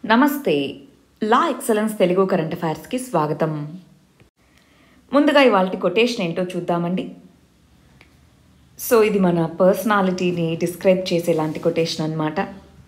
నమస్తే లా ఎక్సలెన్స్ తెలుగు కరెంట్ అఫైర్స్కి స్వాగతం ముందుగా ఇవాళ కొటేషన్ ఏంటో చూద్దామండి సో ఇది మన పర్సనాలిటీని డిస్క్రైబ్ చేసేలాంటి కొటేషన్ అనమాట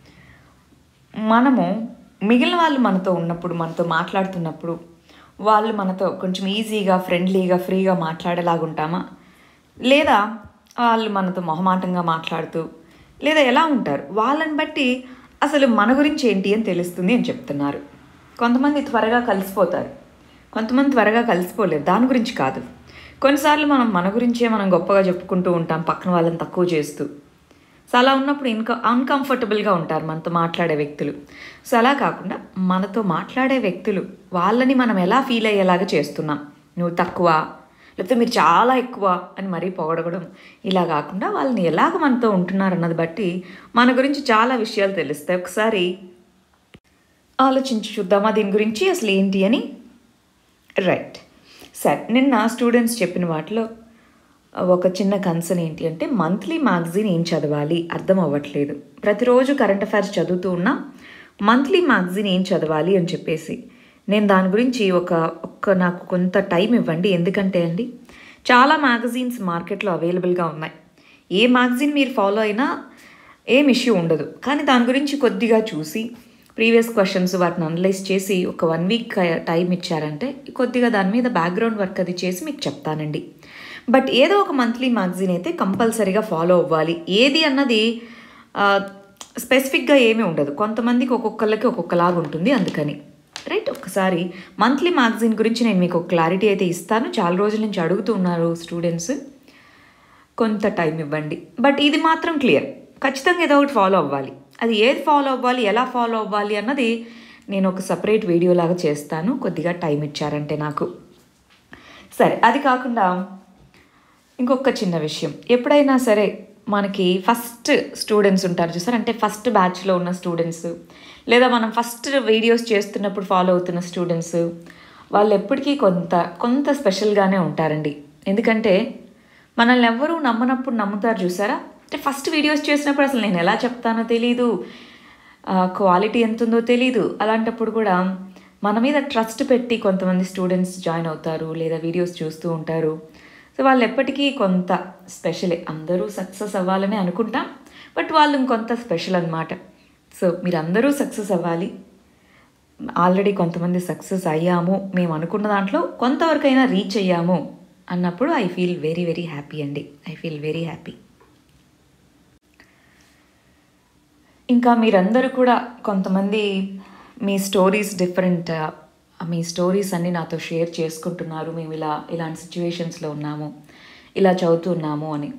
మనము మిగిలిన వాళ్ళు మనతో ఉన్నప్పుడు మనతో మాట్లాడుతున్నప్పుడు వాళ్ళు మనతో కొంచెం ఈజీగా ఫ్రెండ్లీగా ఫ్రీగా మాట్లాడేలాగుంటామా లేదా వాళ్ళు మనతో మొహమాటంగా మాట్లాడుతూ లేదా ఎలా ఉంటారు వాళ్ళని బట్టి అసలు మన గురించి ఏంటి అని తెలుస్తుంది అని చెప్తున్నారు కొంతమంది త్వరగా కలిసిపోతారు కొంతమంది త్వరగా కలిసిపోలేరు దాని గురించి కాదు కొన్నిసార్లు మనం మన గురించే మనం గొప్పగా చెప్పుకుంటూ ఉంటాం పక్కన వాళ్ళని తక్కువ చేస్తూ సో అలా ఉన్నప్పుడు ఇన్క అన్కంఫర్టబుల్గా ఉంటారు మనతో మాట్లాడే వ్యక్తులు సో అలా కాకుండా మనతో మాట్లాడే వ్యక్తులు వాళ్ళని మనం ఎలా ఫీల్ అయ్యేలాగా చేస్తున్నాం నువ్వు తక్కువ లేకపోతే మీరు చాలా ఎక్కువ అని మరీ పొగడగడం ఇలా కాకుండా వాళ్ళని ఎలాగ మనతో ఉంటున్నారు అన్నది బట్టి మన గురించి చాలా విషయాలు తెలుస్తాయి ఒకసారి ఆలోచించి చూద్దామా దీని గురించి అసలు ఏంటి అని రైట్ సరే నిన్న స్టూడెంట్స్ చెప్పిన వాటిలో ఒక చిన్న కన్సర్న్ ఏంటి అంటే మంత్లీ మ్యాగజైన్ ఏం చదవాలి అర్థం అవ్వట్లేదు ప్రతిరోజు కరెంట్ అఫైర్స్ చదువుతూ ఉన్నా మంత్లీ మ్యాగజైన్ ఏం చదవాలి అని చెప్పేసి నేను దాని గురించి ఒక ఒక్క నాకు కొంత టైం ఇవ్వండి ఎందుకంటే అండి చాలా మ్యాగజైన్స్ మార్కెట్లో అవైలబుల్గా ఉన్నాయి ఏ మ్యాగజైన్ మీరు ఫాలో అయినా ఏం ఇష్యూ ఉండదు కానీ దాని గురించి కొద్దిగా చూసి ప్రీవియస్ క్వశ్చన్స్ వాటిని అనలైజ్ చేసి ఒక వన్ వీక్ టైం ఇచ్చారంటే కొద్దిగా దాని మీద బ్యాక్గ్రౌండ్ వర్క్ అది చేసి మీకు చెప్తానండి బట్ ఏదో ఒక మంత్లీ మ్యాగజైన్ అయితే కంపల్సరీగా ఫాలో అవ్వాలి ఏది అన్నది స్పెసిఫిక్గా ఏమీ ఉండదు కొంతమందికి ఒక్కొక్కళ్ళకి ఒక్కొక్కలాగా ఉంటుంది అందుకని రైట్ ఒక్కసారి మంత్లీ మ్యాగజైన్ గురించి నేను మీకు క్లారిటీ అయితే ఇస్తాను చాలా రోజుల నుంచి అడుగుతూ ఉన్నారు స్టూడెంట్స్ కొంత టైం ఇవ్వండి బట్ ఇది మాత్రం క్లియర్ ఖచ్చితంగా ఏదో ఒకటి ఫాలో అవ్వాలి అది ఏది ఫాలో అవ్వాలి ఎలా ఫాలో అవ్వాలి అన్నది నేను ఒక సపరేట్ వీడియో లాగా చేస్తాను కొద్దిగా టైం ఇచ్చారంటే నాకు సరే అది కాకుండా ఇంకొక చిన్న విషయం ఎప్పుడైనా సరే మనకి ఫస్ట్ స్టూడెంట్స్ ఉంటారు చూసారు అంటే ఫస్ట్ బ్యాచ్లో ఉన్న స్టూడెంట్స్ లేదా మనం ఫస్ట్ వీడియోస్ చేస్తున్నప్పుడు ఫాలో అవుతున్న స్టూడెంట్స్ వాళ్ళు ఎప్పటికీ కొంత కొంత స్పెషల్గానే ఉంటారండి ఎందుకంటే మనల్ని ఎవ్వరూ నమ్మనప్పుడు నమ్ముతారు చూసారా అంటే ఫస్ట్ వీడియోస్ చేసినప్పుడు అసలు నేను ఎలా చెప్తానో తెలీదు క్వాలిటీ ఎంత ఉందో తెలీదు అలాంటప్పుడు కూడా మన మీద ట్రస్ట్ పెట్టి కొంతమంది స్టూడెంట్స్ జాయిన్ అవుతారు లేదా వీడియోస్ చూస్తూ ఉంటారు సో వాళ్ళు ఎప్పటికీ కొంత స్పెషలే అందరూ సక్సెస్ అవ్వాలని అనుకుంటాం బట్ వాళ్ళు ఇంకొంత స్పెషల్ అనమాట సో మీరు అందరూ సక్సెస్ అవ్వాలి ఆల్రెడీ కొంతమంది సక్సెస్ అయ్యాము మేము అనుకున్న దాంట్లో కొంతవరకైనా రీచ్ అయ్యాము అన్నప్పుడు I feel very very happy అండి ఐ ఫీల్ వెరీ హ్యాపీ ఇంకా మీరందరూ కూడా కొంతమంది మీ స్టోరీస్ డిఫరెంట్ మీ స్టోరీస్ అన్నీ నాతో షేర్ చేసుకుంటున్నారు మేము ఇలా ఇలాంటి సిచ్యువేషన్స్లో ఉన్నాము ఇలా చదువుతున్నాము అని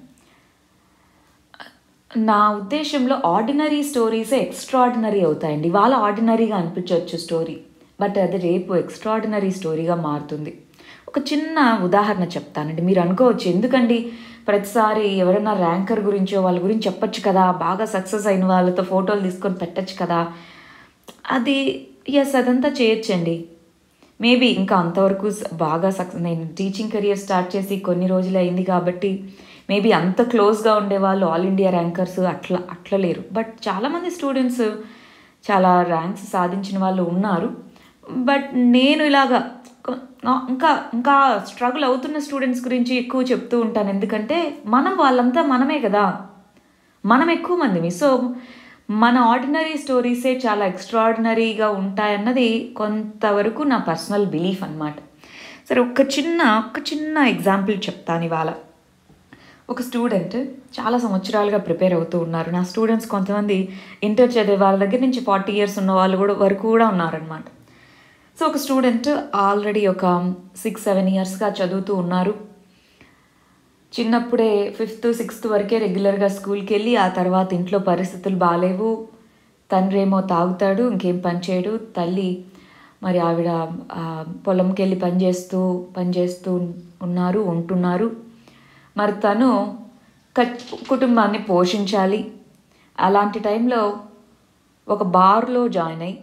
నా ఉద్దేశంలో ఆర్డినరీ స్టోరీసే ఎక్స్ట్రాడినరీ అవుతాయండి వాళ్ళ ఆర్డినరీగా అనిపించవచ్చు స్టోరీ బట్ అది రేపు ఎక్స్ట్రాడినరీ స్టోరీగా మారుతుంది ఒక చిన్న ఉదాహరణ చెప్తానండి మీరు అనుకోవచ్చు ఎందుకండి ప్రతిసారి ఎవరైనా ర్యాంకర్ గురించో వాళ్ళ గురించి చెప్పొచ్చు కదా బాగా సక్సెస్ అయిన వాళ్ళతో ఫోటోలు తీసుకొని పెట్టచ్చు కదా అది ఎస్ అదంతా చేయొచ్చండి మేబీ ఇంకా అంతవరకు బాగా సక్సెస్ నేను టీచింగ్ కెరియర్ స్టార్ట్ చేసి కొన్ని రోజులు అయింది కాబట్టి మేబీ అంత క్లోజ్గా ఉండేవాళ్ళు ఆల్ ఇండియా ర్యాంకర్స్ అట్లా అట్లా లేరు బట్ చాలామంది స్టూడెంట్స్ చాలా ర్యాంక్స్ సాధించిన వాళ్ళు ఉన్నారు బట్ నేను ఇలాగా ఇంకా ఇంకా స్ట్రగుల్ అవుతున్న స్టూడెంట్స్ గురించి ఎక్కువ చెప్తూ ఉంటాను ఎందుకంటే మనం వాళ్ళంతా మనమే కదా మనం ఎక్కువ మందిమి సో మన ఆర్డినరీ స్టోరీసే చాలా ఎక్స్ట్రాడినరీగా ఉంటాయన్నది కొంతవరకు నా పర్సనల్ బిలీఫ్ అనమాట సరే ఒక చిన్న ఒక చిన్న ఎగ్జాంపుల్ చెప్తాను ఇవాళ ఒక స్టూడెంట్ చాలా సంవత్సరాలుగా ప్రిపేర్ అవుతూ ఉన్నారు నా స్టూడెంట్స్ కొంతమంది ఇంటర్ చదివే వాళ్ళ దగ్గర నుంచి ఫార్టీ ఇయర్స్ ఉన్న వాళ్ళు కూడా వరకు కూడా ఉన్నారనమాట సో ఒక స్టూడెంట్ ఆల్రెడీ ఒక సిక్స్ సెవెన్ ఇయర్స్గా చదువుతూ ఉన్నారు చిన్నప్పుడే ఫిఫ్త్ సిక్స్త్ వరకే రెగ్యులర్గా స్కూల్కి వెళ్ళి ఆ తర్వాత ఇంట్లో పరిస్థితులు బాగాలేవు తండ్రి ఏమో తాగుతాడు ఇంకేం పని చేయడు తల్లి మరి ఆవిడ పొలంకి వెళ్ళి పనిచేస్తూ పనిచేస్తూ ఉన్నారు ఉంటున్నారు మరి తను కుటుంబాన్ని పోషించాలి అలాంటి టైంలో ఒక బార్లో జాయిన్ అయ్యి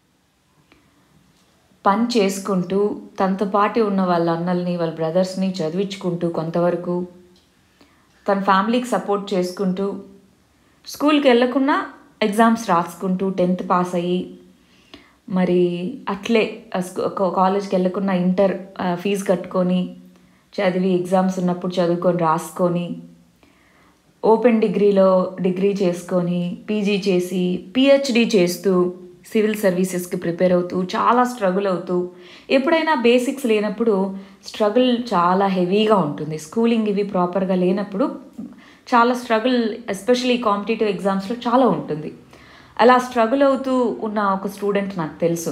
పని చేసుకుంటూ తనతో పాటు ఉన్న వాళ్ళ అన్నల్ని వాళ్ళ బ్రదర్స్ని చదివించుకుంటూ కొంతవరకు తన ఫ్యామిలీకి సపోర్ట్ చేసుకుంటూ స్కూల్కి వెళ్ళకుండా ఎగ్జామ్స్ రాసుకుంటూ టెన్త్ పాస్ అయ్యి మరి అట్లే ఆ స్కూ- ఒక కాలేజ్కి వెళ్ళకుండా ఇంటర్ ఫీజు కట్టుకొని చదివి ఎగ్జామ్స్ ఉన్నప్పుడు చదువుకొని రాసుకొని ఓపెన్ డిగ్రీలో డిగ్రీ చేసుకొని పీజీ చేసి పిహెచ్డి చేస్తూ సివిల్ సర్వీసెస్కి ప్రిపేర్ అవుతూ చాలా స్ట్రగుల్ అవుతూ ఎప్పుడైనా బేసిక్స్ లేనప్పుడు స్ట్రగుల్ చాలా హెవీగా ఉంటుంది స్కూలింగ్ ఇవి ప్రాపర్గా లేనప్పుడు చాలా స్ట్రగుల్ ఎస్పెషలీ కాంపిటేటివ్ ఎగ్జామ్స్లో చాలా ఉంటుంది అలా స్ట్రగుల్ అవుతూ ఉన్న ఒక స్టూడెంట్ నాకు తెలుసు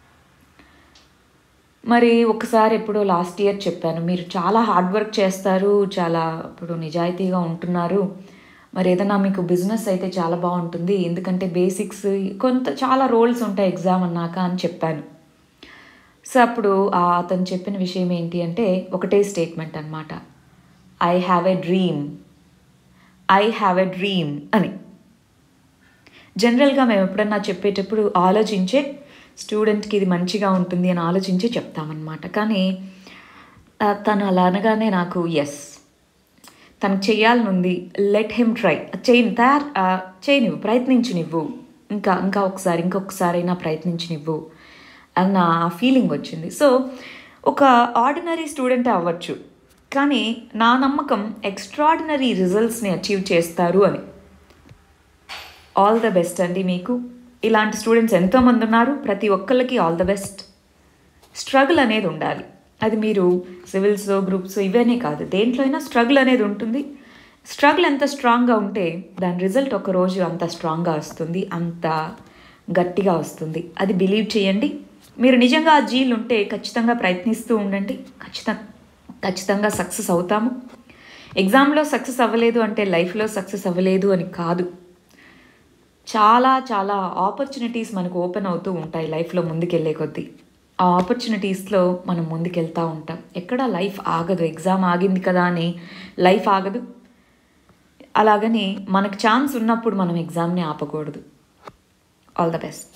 మరి ఒకసారి ఎప్పుడో లాస్ట్ ఇయర్ చెప్పాను మీరు చాలా హార్డ్ వర్క్ చేస్తారు చాలా ఇప్పుడు నిజాయితీగా ఉంటున్నారు మరి ఏదైనా మీకు బిజినెస్ అయితే చాలా బాగుంటుంది ఎందుకంటే బేసిక్స్ కొంత చాలా రోల్స్ ఉంటాయి ఎగ్జామ్ అన్నాక అని చెప్పాను సో అప్పుడు ఆ అతను చెప్పిన విషయం ఏంటి అంటే ఒకటే స్టేట్మెంట్ అనమాట I have a dream I have a dream అని జనరల్గా మేము ఎప్పుడన్నా చెప్పేటప్పుడు ఆలోచించే స్టూడెంట్కి ఇది మంచిగా ఉంటుంది అని ఆలోచించే చెప్తామన్నమాట కానీ ఆ, తను అలా అనగానే నాకు ఎస్ తనకు చేయాలనుంది లెట్ హిమ్ ట్రై చేయని తయారు చేయనివ్వు ప్రయత్నించనివ్వు ఇంకా ఇంకా ఒకసారి ఇంకొకసారైనా ప్రయత్నించనివ్వు అన్న ఆ ఫీలింగ్ వచ్చింది సో ఒక ఆర్డినరీ స్టూడెంట్ అవ్వచ్చు కానీ నా నమ్మకం ఎక్స్ట్రాడినరీ రిజల్ట్స్ని అచీవ్ చేస్తారు అని ఆల్ ద బెస్ట్ అండి మీకు ఇలాంటి స్టూడెంట్స్ ఎంతోమంది ఉన్నారు ప్రతి ఒక్కళ్ళకి ఆల్ ద బెస్ట్ స్ట్రగుల్ అనేది ఉండాలి అది మీరు సివిల్స్ గ్రూప్స్ ఇవన్నీ కాదు దేంట్లో అయినా స్ట్రగుల్ అనేది ఉంటుంది స్ట్రగుల్ ఎంత స్ట్రాంగ్గా ఉంటే దాని రిజల్ట్ ఒక రోజు అంత స్ట్రాంగ్గా వస్తుంది అంత గట్టిగా వస్తుంది అది బిలీవ్ చేయండి మీరు నిజంగా ఆ జీల్ ఉంటే ఖచ్చితంగా ప్రయత్నిస్తూ ఉండండి ఖచ్చితంగా ఖచ్చితంగా సక్సెస్ అవుతాము ఎగ్జామ్లో సక్సెస్ అవ్వలేదు అంటే లైఫ్లో సక్సెస్ అవ్వలేదు అని కాదు చాలా చాలా ఆపర్చునిటీస్ మనకు ఓపెన్ అవుతూ ఉంటాయి లైఫ్లో ముందుకెళ్ళే కొద్దీ ఆ ఆపర్చునిటీస్లో మనం ముందుకెళ్తూ ఉంటాం ఎక్కడ లైఫ్ ఆగదు ఎగ్జామ్ ఆగింది కదా అని లైఫ్ ఆగదు అలాగని మనకు ఛాన్స్ ఉన్నప్పుడు మనం ఎగ్జామ్ని ఆపకూడదు ఆల్ ద బెస్ట్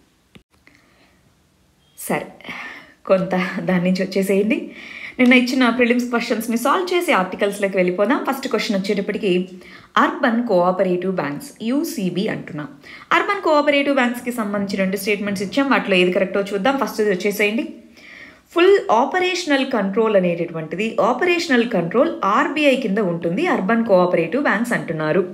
సరే కొంత దాని నుంచి వచ్చేసేయండి నిన్న ఇచ్చిన ప్రిలిమ్స్ క్వశ్చన్స్ని సాల్వ్ చేసి ఆర్టికల్స్లోకి వెళ్ళిపోదాం ఫస్ట్ క్వశ్చన్ వచ్చేటప్పటికి అర్బన్ కోఆపరేటివ్ బ్యాంక్స్ యూసీబీ అంటున్నాం అర్బన్ కోఆపరేటివ్ బ్యాంక్స్కి సంబంధించి రెండు స్టేట్మెంట్స్ ఇచ్చాం వాటిలో ఏది కరెక్టో చూద్దాం ఫస్ట్ వచ్చేసేయండి ఫుల్ ఆపరేషనల్ కంట్రోల్ అనేటటువంటిది ఆపరేషనల్ కంట్రోల్ ఆర్బీఐ కింద ఉంటుంది అర్బన్ కోఆపరేటివ్ బ్యాంక్స్ అంటున్నారు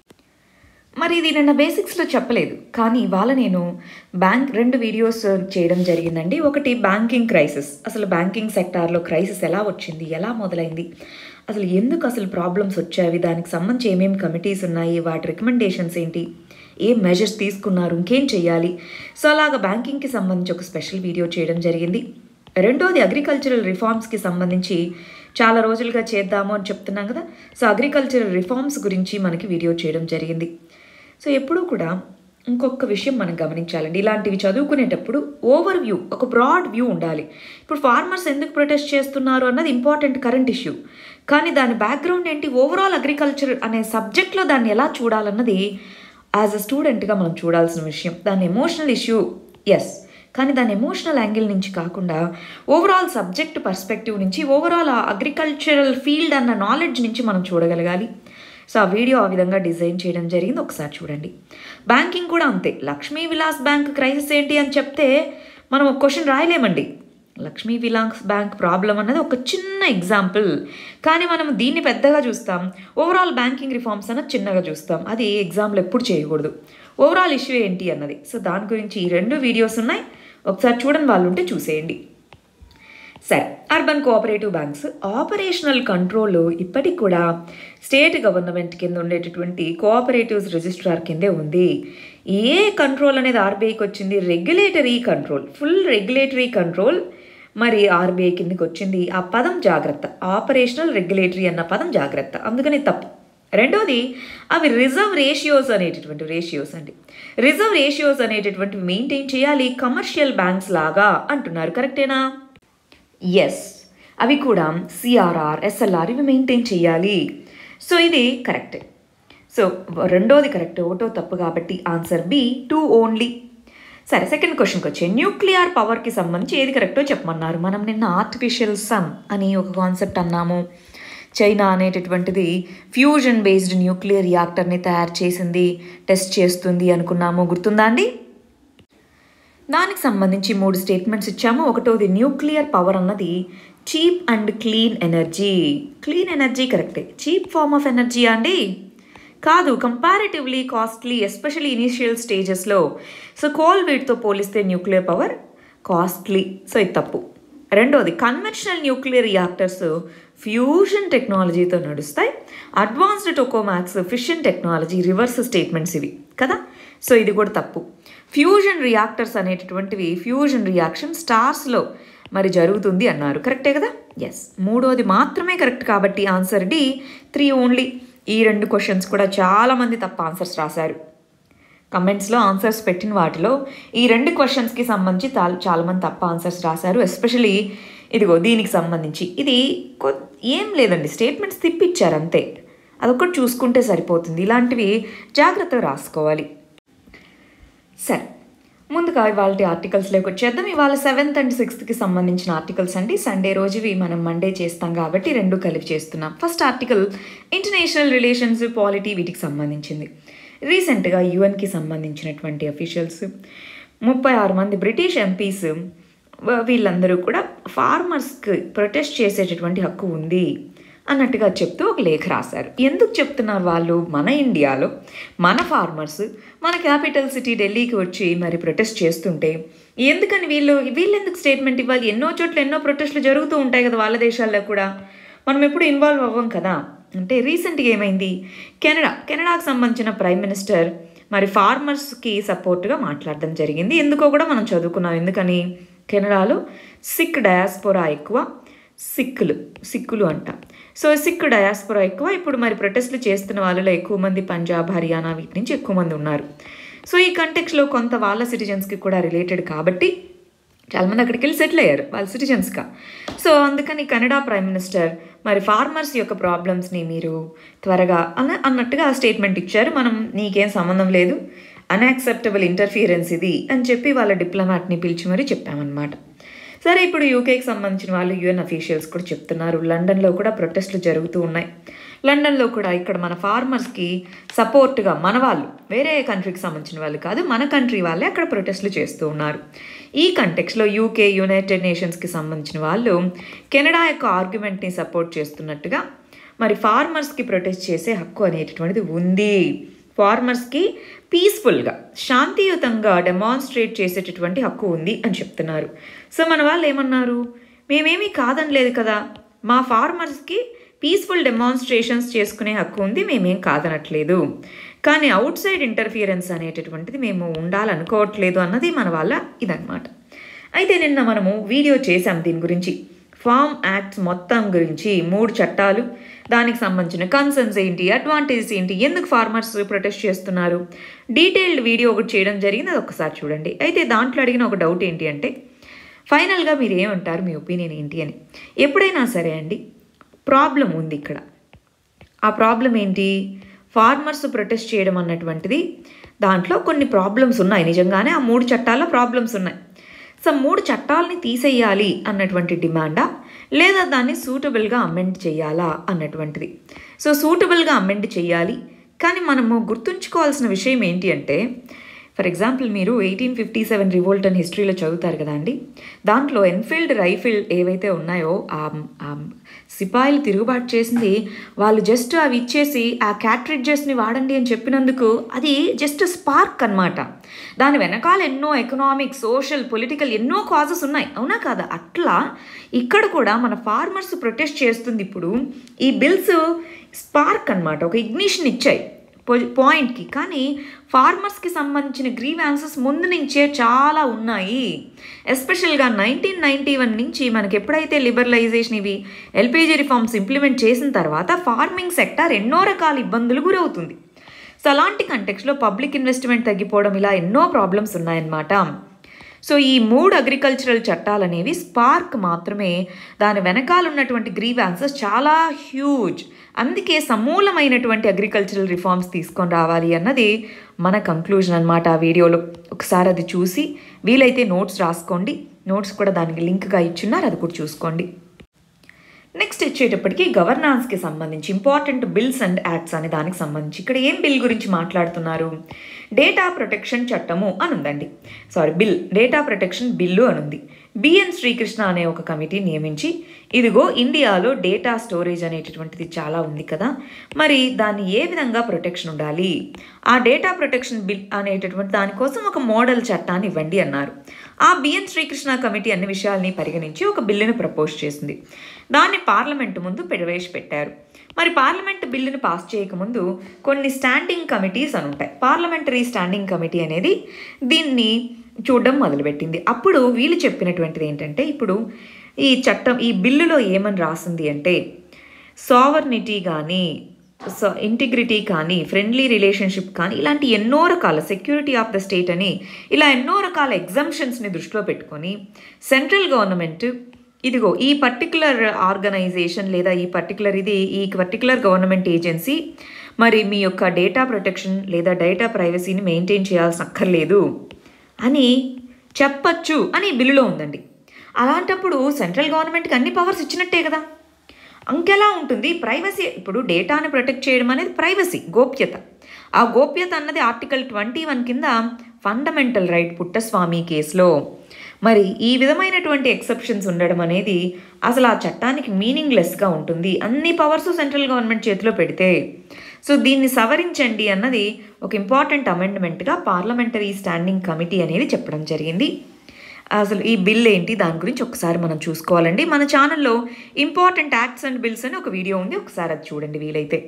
మరి ఇది నిన్న బేసిక్స్లో చెప్పలేదు కానీ ఇవాళ నేను బ్యాంక్ రెండు వీడియోస్ చేయడం జరిగిందండి ఒకటి బ్యాంకింగ్ క్రైసిస్ అసలు బ్యాంకింగ్ సెక్టార్లో క్రైసిస్ ఎలా వచ్చింది ఎలా మొదలైంది అసలు ఎందుకు అసలు ప్రాబ్లమ్స్ వచ్చాయి దానికి సంబంధించి ఏమేమి కమిటీస్ ఉన్నాయి వాటి రికమెండేషన్స్ ఏంటి ఏ మెజర్స్ తీసుకున్నారు ఇంకేం చేయాలి సో అలాగ బ్యాంకింగ్కి సంబంధించి ఒక స్పెషల్ వీడియో చేయడం జరిగింది రెండోది అగ్రికల్చరల్ రిఫార్మ్స్కి సంబంధించి చాలా రోజులుగా చేద్దాము అని చెప్తున్నాం కదా సో అగ్రికల్చరల్ రిఫార్మ్స్ గురించి మనకి వీడియో చేయడం జరిగింది సో ఎప్పుడూ కూడా ఇంకొక విషయం మనం గమనించాలండి ఇలాంటివి చదువుకునేటప్పుడు ఓవర్ వ్యూ ఒక బ్రాడ్ వ్యూ ఉండాలి ఇప్పుడు ఫార్మర్స్ ఎందుకు ప్రొటెస్ట్ చేస్తున్నారు అన్నది ఇంపార్టెంట్ కరెంట్ ఇష్యూ కానీ దాని బ్యాక్గ్రౌండ్ ఏంటి ఓవరాల్ అగ్రికల్చర్ అనే సబ్జెక్ట్లో దాన్ని ఎలా చూడాలన్నది యాజ్ అ స్టూడెంట్గా మనం చూడాల్సిన విషయం దాని ఎమోషనల్ ఇష్యూ ఎస్ కానీ దాని ఎమోషనల్ యాంగిల్ నుంచి కాకుండా ఓవరాల్ సబ్జెక్ట్ పర్స్పెక్టివ్ నుంచి ఓవరాల్ ఆ అగ్రికల్చరల్ ఫీల్డ్ అన్న నాలెడ్జ్ నుంచి మనం చూడగలగాలి సో ఆ వీడియో ఆ విధంగా డిజైన్ చేయడం జరిగింది ఒకసారి చూడండి బ్యాంకింగ్ కూడా అంతే లక్ష్మీ విలాస్ బ్యాంక్ క్రైసిస్ ఏంటి అని చెప్తే మనం ఒక క్వశ్చన్ రాయలేమండి లక్ష్మీ విలాస్ బ్యాంక్ ప్రాబ్లం అన్నది ఒక చిన్న ఎగ్జాంపుల్ కానీ మనం దీన్ని పెద్దగా చూస్తాం ఓవరాల్ బ్యాంకింగ్ రిఫార్మ్స్ అన్నది చిన్నగా చూస్తాం అది ఎగ్జామ్లో ఎప్పుడు చేయకూడదు ఓవరాల్ ఇష్యూ ఏంటి అన్నది సో దాని గురించి ఈ రెండు వీడియోస్ ఉన్నాయి ఒకసారి చూడని వాళ్ళు ఉంటే చూసేయండి సరే urban cooperative banks operational control ఇప్పటికి కూడా స్టేట్ గవర్నమెంట్ కింద ఉండేటటువంటి కోఆపరేటివ్స్ రిజిస్ట్రార్ కిందే ఉంది ఏ కంట్రోల్ అనేది ఆర్బీఐకి వచ్చింది regulatory control full regulatory control మరి ఆర్బీఐ కిందకి వచ్చింది ఆ పదం జాగ్రత్త ఆపరేషనల్ రెగ్యులేటరీ అన్న పదం జాగ్రత్త అందుకని తప్పు రెండోది అవి రిజర్వ్ రేషియోస్ అనేటటువంటి రేషియోస్ అండి రిజర్వ్ రేషియోస్ అనేటటువంటివి మెయింటైన్ చేయాలి కమర్షియల్ బ్యాంక్స్ లాగా అంటున్నారు కరెక్టేనా ఎస్ అవి కూడా సిఆర్ఆర్ ఎస్ఎల్ఆర్ ఇవి మెయింటైన్ చేయాలి సో ఇది కరెక్టే సో రెండోది కరెక్ట్ ఒకటో తప్పు కాబట్టి ఆన్సర్ బి టూ ఓన్లీ సరే సెకండ్ క్వశ్చన్కి వచ్చే న్యూక్లియర్ పవర్కి సంబంధించి ఏది కరెక్టో చెప్పమన్నారు మనం నిన్న ఆర్టిఫిషియల్ సన్ అని ఒక కాన్సెప్ట్ అన్నాము చైనా అనేటటువంటిది ఫ్యూజన్ బేస్డ్ న్యూక్లియర్ రియాక్టర్ని తయారు చేసింది టెస్ట్ చేస్తుంది అనుకున్నాము గుర్తుందా అండి దానికి సంబంధించి మూడు స్టేట్మెంట్స్ ఇచ్చాము ఒకటోది న్యూక్లియర్ పవర్ అన్నది cheap and clean energy clean energy కరెక్టే చీప్ ఫార్మ్ ఆఫ్ ఎనర్జీ అండి కాదు కంపారిటివ్లీ కాస్ట్లీ ఎస్పెషల్లీ ఇనిషియల్ స్టేజెస్లో సో కోల్ వీటితో పోలిస్తే న్యూక్లియర్ పవర్ కాస్ట్లీ సో ఇది తప్పు రెండోది కన్వెన్షనల్ న్యూక్లియర్ రియాక్టర్స్ ఫ్యూజన్ టెక్నాలజీతో నడుస్తాయి advanced tokamaks fission technology reverse statements ఇవి కదా సో ఇది కూడా తప్పు ఫ్యూజన్ రియాక్టర్స్ అనేటటువంటివి ఫ్యూజన్ రియాక్షన్ స్టార్స్లో మరి జరుగుతుంది అన్నారు కరెక్టే కదా ఎస్ మూడోది మాత్రమే కరెక్ట్ కాబట్టి ఆన్సర్ డి త్రీ ఓన్లీ ఈ రెండు క్వశ్చన్స్ కూడా చాలామంది తప్ప ఆన్సర్స్ రాశారు కమెంట్స్లో ఆన్సర్స్ పెట్టిన వాటిలో ఈ రెండు క్వశ్చన్స్కి సంబంధించి చాలా చాలామంది తప్ప ఆన్సర్స్ రాశారు ఎస్పెషలీ ఇదిగో దీనికి సంబంధించి ఇది కొ ఏం లేదండి స్టేట్మెంట్స్ తిప్పిచ్చారు అంతే అదొకటి చూసుకుంటే సరిపోతుంది ఇలాంటివి జాగ్రత్తగా రాసుకోవాలి సరే ముందుగా ఇవాళ ఆర్టికల్స్లోకి వచ్చేద్దాం ఇవాళ సెవెంత్ అండ్ సిక్స్త్కి సంబంధించిన ఆర్టికల్స్ అండి సండే రోజువి మనం మండే చేస్తాం కాబట్టి రెండు కలిపి చేస్తున్నాం first article international relations polity వీటికి సంబంధించింది రీసెంట్గా యుఎన్కి సంబంధించినటువంటి అఫీషియల్స్ ముప్పై ఆరు మంది బ్రిటిష్ ఎంపీస్ వీళ్ళందరూ కూడా ఫార్మర్స్కి ప్రొటెస్ట్ చేసేటటువంటి హక్కు ఉంది అన్నట్టుగా చెప్తూ ఒక లేఖ రాశారు ఎందుకు చెప్తున్నారు వాళ్ళు మన ఇండియాలో మన ఫార్మర్స్ మన క్యాపిటల్ సిటీ ఢిల్లీకి వచ్చి మరి ప్రొటెస్ట్ చేస్తుంటే ఎందుకని వీళ్ళు వీళ్ళు ఎందుకు స్టేట్మెంట్ ఇవ్వాలి ఎన్నో చోట్ల ఎన్నో ప్రొటెస్ట్లు జరుగుతూ ఉంటాయి కదా వాళ్ళ దేశాల్లో కూడా మనం ఎప్పుడు ఇన్వాల్వ్ అవ్వం కదా అంటే రీసెంట్గా ఏమైంది కెనడా కెనడాకు సంబంధించిన ప్రైమ్ మినిస్టర్ మరి ఫార్మర్స్కి సపోర్ట్గా మాట్లాడడం జరిగింది ఎందుకో కూడా మనం చదువుకున్నాం ఎందుకని కెనడాలో సిక్ డయాస్పోరా ఎక్కువ సిక్కులు సిక్కులు అంట సో సిక్ డయాస్పోరా ఎక్కువ ఇప్పుడు మరి ప్రొటెస్ట్లు చేస్తున్న వాళ్ళలో ఎక్కువ మంది పంజాబ్ హర్యానా వీటి నుంచి ఎక్కువ మంది ఉన్నారు సో ఈ కంటెక్స్లో కొంత వాళ్ళ సిటిజన్స్కి కూడా రిలేటెడ్ కాబట్టి చాలామంది అక్కడికి వెళ్ళి సెటిల్ అయ్యారు వాళ్ళ సిటిజన్స్గా సో అందుకని కెనడా ప్రైమ్ మినిస్టర్ మరి ఫార్మర్స్ యొక్క ప్రాబ్లమ్స్ని మీరు త్వరగా అన్న అన్నట్టుగా స్టేట్మెంట్ ఇచ్చారు మనం నీకేం సంబంధం లేదు అన్యాక్సెప్టబుల్ ఇంటర్ఫియరెన్స్ ఇది అని చెప్పి వాళ్ళ డిప్లొమాట్ని పిలిచి మరీ చెప్పామన్నమాట సరే ఇప్పుడు యూకేకి సంబంధించిన వాళ్ళు యుఎన్ అఫీషియల్స్ కూడా చెప్తున్నారు లండన్లో కూడా ప్రొటెస్ట్లు జరుగుతూ ఉన్నాయి లండన్లో కూడా ఇక్కడ మన ఫార్మర్స్కి సపోర్ట్గా మన వాళ్ళు వేరే కంట్రీకి సంబంధించిన వాళ్ళు కాదు మన కంట్రీ వాళ్ళే అక్కడ ప్రొటెస్ట్లు చేస్తూ ఉన్నారు ఈ కంటెక్స్లో యూకే యునైటెడ్ నేషన్స్కి సంబంధించిన వాళ్ళు కెనడా యొక్క ఆర్గ్యుమెంట్ని సపోర్ట్ చేస్తున్నట్టుగా మరి ఫార్మర్స్కి ప్రొటెస్ట్ చేసే హక్కు అనేటటువంటిది ఉంది ఫార్మర్స్కి పీస్ఫుల్గా శాంతియుతంగా డెమాన్స్ట్రేట్ చేసేటటువంటి హక్కు ఉంది అని చెప్తున్నారు సో మన వాళ్ళు ఏమన్నారు మేమేమీ కాదనలేదు కదా మా ఫార్మర్స్కి పీస్ఫుల్ డెమాన్స్ట్రేషన్స్ చేసుకునే హక్కు ఉంది మేమేం కాదనట్లేదు కానీ అవుట్ సైడ్ ఇంటర్ఫియరెన్స్ అనేటటువంటిది మేము ఉండాలనుకోవట్లేదు అన్నది మన వాళ్ళ ఇదనమాట అయితే నిన్న మనము వీడియో చేసాం దీని గురించి ఫామ్ యాక్ట్స్ మొత్తం గురించి మూడు చట్టాలు దానికి సంబంధించిన కన్సర్న్స్ ఏంటి అడ్వాంటేజెస్ ఏంటి ఎందుకు ఫార్మర్స్ ప్రొటెస్ట్ చేస్తున్నారు డీటెయిల్డ్ వీడియో ఒకటి చేయడం జరిగింది అది ఒకసారి చూడండి అయితే దాంట్లో అడిగిన ఒక డౌట్ ఏంటి అంటే ఫైనల్గా మీరు ఏమంటారు మీ ఒపీనియన్ ఏంటి అని ఎప్పుడైనా సరే అండి ప్రాబ్లం ఉంది ఇక్కడ ఆ ప్రాబ్లం ఏంటి ఫార్మర్స్ ప్రొటెస్ట్ చేయడం అన్నటువంటిది దాంట్లో కొన్ని ప్రాబ్లమ్స్ ఉన్నాయి నిజంగానే ఆ మూడు చట్టాల్లో ప్రాబ్లమ్స్ ఉన్నాయి సో మూడు చట్టాలని తీసేయాలి అన్నటువంటి డిమాండా లేదా దాన్ని సూటబుల్గా అమెండ్ చేయాలా అన్నటువంటిది సో సూటబుల్గా అమెండ్ చేయాలి కానీ మనము గుర్తుంచుకోవాల్సిన విషయం ఏంటి అంటే ఫర్ ఎగ్జాంపుల్ మీరు ఎయిటీన్ ఫిఫ్టీ సెవెన్ రివోల్ట్ అని హిస్టరీలో చదువుతారు కదా అండి దాంట్లో ఎన్ఫీల్డ్ రైఫిల్ ఏవైతే ఉన్నాయో ఆ సిపాయిలు తిరుగుబాటు చేసింది వాళ్ళు జస్ట్ అవి ఇచ్చేసి ఆ క్యాట్రిడ్జెస్ని వాడండి అని చెప్పినందుకు అది జస్ట్ స్పార్క్ అనమాట దాని వెనకాల ఎన్నో ఎకనామిక్ సోషల్ పొలిటికల్ ఎన్నో కాజెస్ ఉన్నాయి అవునా కాదా అట్లా ఇక్కడ కూడా మన ఫార్మర్స్ ప్రొటెస్ట్ చేస్తుంది ఇప్పుడు ఈ బిల్స్ స్పార్క్ అనమాట ఒక ఇగ్నిషన్ ఇచ్చాయి పాయింట్కి కానీ ఫార్మర్స్కి సంబంధించిన గ్రీవాన్సెస్ ముందు నుంచే చాలా ఉన్నాయి ఎస్పెషల్గా నైన్టీన్ నైంటీ వన్ నుంచి మనకి ఎప్పుడైతే లిబరలైజేషన్ ఇవి ఎల్పిజి రిఫార్మ్స్ ఇంప్లిమెంట్ చేసిన తర్వాత ఫార్మింగ్ సెక్టార్ ఎన్నో రకాల ఇబ్బందులు గురవుతుంది సో అలాంటి కంటెక్స్లో పబ్లిక్ ఇన్వెస్ట్మెంట్ తగ్గిపోవడం ఇలా ఎన్నో ప్రాబ్లమ్స్ ఉన్నాయన్నమాట సో ఈ మూడు అగ్రికల్చరల్ చట్టాలు అనేవి స్పార్క్ మాత్రమే దాని వెనకాల ఉన్నటువంటి గ్రీవాన్సెస్ చాలా హ్యూజ్ అందుకే సమూలమైనటువంటి అగ్రికల్చరల్ రిఫార్మ్స్ తీసుకొని రావాలి అన్నది మన కంక్లూజన్ అనమాట ఆ వీడియోలో ఒకసారి అది చూసి వీలైతే నోట్స్ రాసుకోండి నోట్స్ కూడా దానికి లింక్గా ఇచ్చున్నారు అది కూడా చూసుకోండి నెక్స్ట్ వచ్చేటప్పటికి గవర్నాన్స్కి సంబంధించి ఇంపార్టెంట్ బిల్స్ అండ్ యాక్ట్స్ అనే దానికి సంబంధించి ఇక్కడ ఏం బిల్ గురించి మాట్లాడుతున్నారు డేటా ప్రొటెక్షన్ చట్టము అని ఉందండి sorry bill data protection bill అని ఉంది బిఎన్ శ్రీకృష్ణ అనే ఒక కమిటీ నియమించి ఇదిగో ఇండియాలో డేటా స్టోరేజ్ అనేటటువంటిది చాలా ఉంది కదా మరి దాన్ని ఏ విధంగా ప్రొటెక్షన్ ఉండాలి ఆ డేటా ప్రొటెక్షన్ బిల్ అనేటటువంటి దానికోసం ఒక మోడల్ చట్టాన్ని ఇవ్వండి అన్నారు ఆ బిఎన్ శ్రీకృష్ణ కమిటీ అన్ని విషయాల్ని పరిగణించి ఒక బిల్లును ప్రపోజ్ చేసింది దాన్ని పార్లమెంటు ముందు ప్రవేశపెట్టారు మరి పార్లమెంట్ బిల్లును పాస్ చేయకముందు కొన్ని స్టాండింగ్ కమిటీస్ అని ఉంటాయి పార్లమెంటరీ స్టాండింగ్ కమిటీ అనేది దీన్ని చూడడం మొదలుపెట్టింది అప్పుడు వీళ్ళు చెప్పినటువంటిది ఏంటంటే ఇప్పుడు ఈ చట్టం ఈ బిల్లులో ఏమని రాసింది అంటే సావర్నిటీ కానీ సో ఇంటిగ్రిటీ కానీ ఫ్రెండ్లీ రిలేషన్షిప్ కానీ ఇలాంటి ఎన్నో రకాల సెక్యూరిటీ ఆఫ్ ద స్టేట్ అని ఇలా ఎన్నో రకాల ఎగ్జంప్షన్స్ని దృష్టిలో పెట్టుకొని సెంట్రల్ గవర్నమెంట్ ఇదిగో ఈ పర్టికులర్ ఆర్గనైజేషన్ లేదా ఈ పర్టికులర్ ఇది ఈ పర్టికులర్ గవర్నమెంట్ ఏజెన్సీ మరి మీ యొక్క డేటా ప్రొటెక్షన్ లేదా డేటా ప్రైవసీని మెయింటైన్ చేయాల్సిన అక్కర్లేదు అని చెప్పచ్చు అని బిల్లులో ఉందండి అలాంటప్పుడు సెంట్రల్ గవర్నమెంట్కి అన్ని పవర్స్ ఇచ్చినట్టే కదా ఇంకెలా ఉంటుంది ప్రైవసీ ఇప్పుడు డేటాని ప్రొటెక్ట్ చేయడం అనేది ప్రైవసీ గోప్యత ఆ గోప్యత అన్నది ఆర్టికల్ ట్వంటీ వన్ కింద ఫండమెంటల్ రైట్ పుట్టస్వామి కేసులో మరి ఈ విధమైనటువంటి ఎక్సెప్షన్స్ ఉండడం అనేది అసలు ఆ చట్టానికి మీనింగ్లెస్గా ఉంటుంది అన్ని పవర్స్ సెంట్రల్ గవర్నమెంట్ చేతిలో పెడితే సో దీన్ని సవరించండి అన్నది ఒక ఇంపార్టెంట్ అమెండ్మెంట్గా పార్లమెంటరీ స్టాండింగ్ కమిటీ అనేది చెప్పడం జరిగింది అసలు ఈ బిల్ ఏంటి దాని గురించి ఒకసారి మనం చూసుకోవాలండి మన ఛానల్లో ఇంపార్టెంట్ యాక్ట్స్ అండ్ బిల్స్ అని ఒక వీడియో ఉంది ఒకసారి అది చూడండి వీలైతే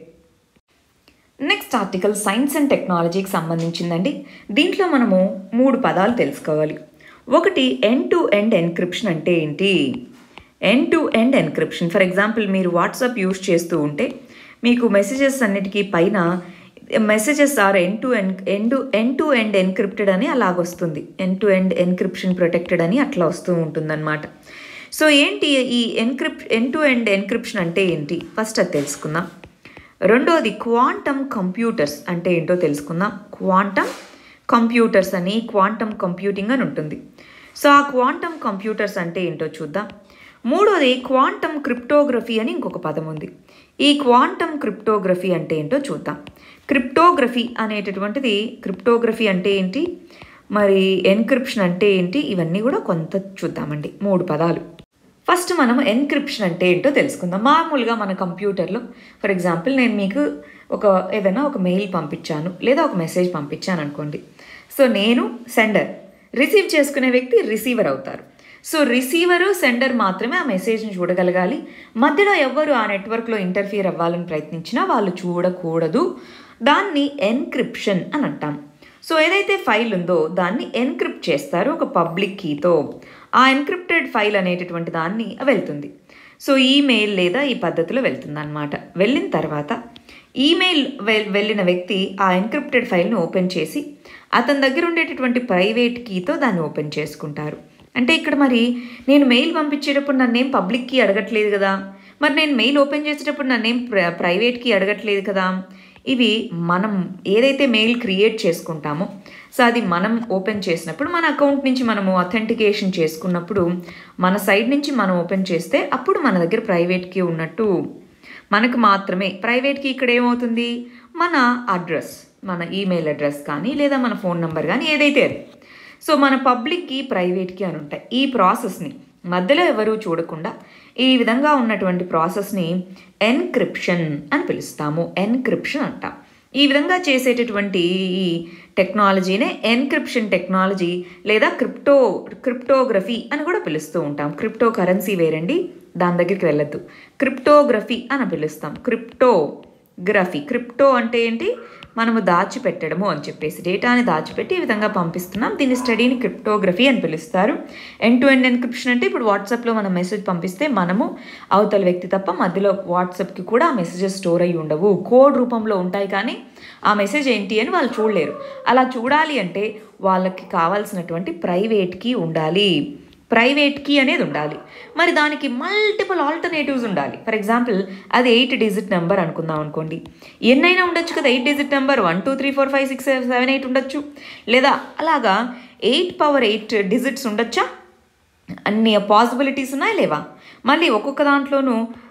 నెక్స్ట్ ఆర్టికల్ సైన్స్ అండ్ టెక్నాలజీకి సంబంధించిందండి దీంట్లో మనము మూడు పదాలు తెలుసుకోవాలి ఒకటి ఎండ్ టు ఎండ్ ఎన్క్రిప్షన్ అంటే ఏంటి end to end encryption for example మీరు వాట్సాప్ యూస్ చేస్తూ ఉంటే మీకు మెసేజెస్ అన్నిటికీ పైన messages are end to end end end to end encrypted అని అలాగొస్తుంది end to end encryption protected అని అట్లా వస్తూ ఉంటుందన్నమాట సో ఏంటి ఈ encrypt end to end encryption అంటే ఏంటి ఫస్ట్ అది తెలుసుకుందాం రెండోది క్వాంటమ్ కంప్యూటర్స్ అంటే ఏంటో తెలుసుకుందాం క్వాంటమ్ కంప్యూటర్స్ అని క్వాంటమ్ కంప్యూటింగ్ అని ఉంటుంది సో ఆ క్వాంటమ్ కంప్యూటర్స్ అంటే ఏంటో చూద్దాం మూడోది క్వాంటమ్ క్రిప్టోగ్రఫీ అని ఇంకొక పదం ఉంది ఈ క్వాంటమ్ క్రిప్టోగ్రఫీ అంటే ఏంటో చూద్దాం క్రిప్టోగ్రఫీ అనేటటువంటిది క్రిప్టోగ్రఫీ అంటే ఏంటి మరి ఎన్క్రిప్షన్ అంటే ఏంటి ఇవన్నీ కూడా కొంత చూద్దామండి మూడు పదాలు ఫస్ట్ మనం ఎన్క్రిప్షన్ అంటే ఏంటో తెలుసుకుందాం మామూలుగా మన కంప్యూటర్లో ఫర్ ఎగ్జాంపుల్ నేను మీకు ఒక ఏదైనా ఒక మెయిల్ పంపించాను లేదా ఒక మెసేజ్ పంపించాను అనుకోండి సో నేను సెండర్ రిసీవ్ చేసుకునే వ్యక్తి రిసీవర్ అవుతారు సో రిసీవరు సెండర్ మాత్రమే ఆ మెసేజ్ని చూడగలగాలి మధ్యలో ఎవ్వరు ఆ నెట్వర్క్లో ఇంటర్ఫియర్ అవ్వాలని ప్రయత్నించినా వాళ్ళు చూడకూడదు దాన్ని ఎన్క్రిప్షన్ అని అంటాం సో ఏదైతే ఫైల్ ఉందో దాన్ని ఎన్క్రిప్ట్ చేస్తారు ఒక పబ్లిక్ కీతో ఆ ఎన్క్రిప్టెడ్ ఫైల్ అనేటటువంటి దాన్ని వెళ్తుంది సో ఈమెయిల్ లేదా ఈ పద్ధతిలో వెళ్తుంది అనమాట వెళ్ళిన తర్వాత ఈమెయిల్ వెళ్ళిన వ్యక్తి ఆ ఎన్క్రిప్టెడ్ ఫైల్ని ఓపెన్ చేసి అతని దగ్గర ఉండేటటువంటి ప్రైవేట్ కీతో దాన్ని ఓపెన్ చేసుకుంటారు అంటే ఇక్కడ మరి నేను మెయిల్ పంపించేటప్పుడు నన్నేం పబ్లిక్ కీ అడగట్లేదు కదా మరి నేను మెయిల్ ఓపెన్ చేసేటప్పుడు నన్నేం ప్ర ప్రైవేట్ కీ అడగట్లేదు కదా ఇవి మనం ఏదైతే మెయిల్ క్రియేట్ చేసుకుంటామో సో అది మనం ఓపెన్ చేసినప్పుడు మన అకౌంట్ నుంచి మనము అథెంటికేషన్ చేసుకున్నప్పుడు మన సైడ్ నుంచి మనం ఓపెన్ చేస్తే అప్పుడు మన దగ్గర ప్రైవేట్ కీ ఉన్నట్టు మనకు మాత్రమే ప్రైవేట్కి ఇక్కడ ఏమవుతుంది మన అడ్రస్ మన ఈమెయిల్ అడ్రస్ కానీ లేదా మన ఫోన్ నెంబర్ కానీ ఏదైతే అది సో మన పబ్లిక్కి ప్రైవేట్కి అని ఉంటాయి ఈ ప్రాసెస్ని మధ్యలో ఎవరూ చూడకుండా ఈ విధంగా ఉన్నటువంటి ప్రాసెస్ని ఎన్క్రిప్షన్ అని పిలుస్తాము ఎన్క్రిప్షన్ అంటాం ఈ విధంగా చేసేటటువంటి ఈ టెక్నాలజీనే ఎన్క్రిప్షన్ టెక్నాలజీ లేదా క్రిప్టో క్రిప్టోగ్రఫీ అని కూడా పిలుస్తూ ఉంటాం క్రిప్టో కరెన్సీ వేరండి దాని దగ్గరికి వెళ్ళొద్దు క్రిప్టోగ్రఫీ అని పిలుస్తాం క్రిప్టోగ్రఫీ క్రిప్టో అంటే ఏంటి మనము దాచిపెట్టడము అని చెప్పేసి డేటాని దాచిపెట్టి ఈ విధంగా పంపిస్తున్నాం దీని స్టడీని క్రిప్టోగ్రఫీ అని పిలుస్తారు ఎండ్ టు ఎండ్ ఎన్క్రిప్షన్ అంటే ఇప్పుడు వాట్సాప్లో మనం మెసేజ్ పంపిస్తే మనము అవతల వ్యక్తి తప్ప మధ్యలో వాట్సాప్కి కూడా ఆ మెసేజెస్ స్టోర్ అయ్యి ఉండవు కోడ్ రూపంలో ఉంటాయి కానీ ఆ మెసేజ్ ఏంటి అని వాళ్ళు చూడలేరు అలా చూడాలి అంటే వాళ్ళకి కావాల్సినటువంటి ప్రైవేట్ కీ ఉండాలి ప్రైవేట్ కీ అనేది ఉండాలి మరి దానికి మల్టిపుల్ ఆల్టర్నేటివ్స్ ఉండాలి ఫర్ ఎగ్జాంపుల్ అది ఎయిట్ డిజిట్ నెంబర్ అనుకుందాం అనుకోండి ఎన్నైనా ఉండొచ్చు కదా eight digit number one two three four five six seven eight ఉండొచ్చు లేదా అలాగా ఎయిట్ పవర్ ఎయిట్ డిజిట్స్ ఉండొచ్చా అన్ని పాసిబిలిటీస్ ఉన్నాయి లేవా మళ్ళీ ఒక్కొక్క దాంట్లోనూ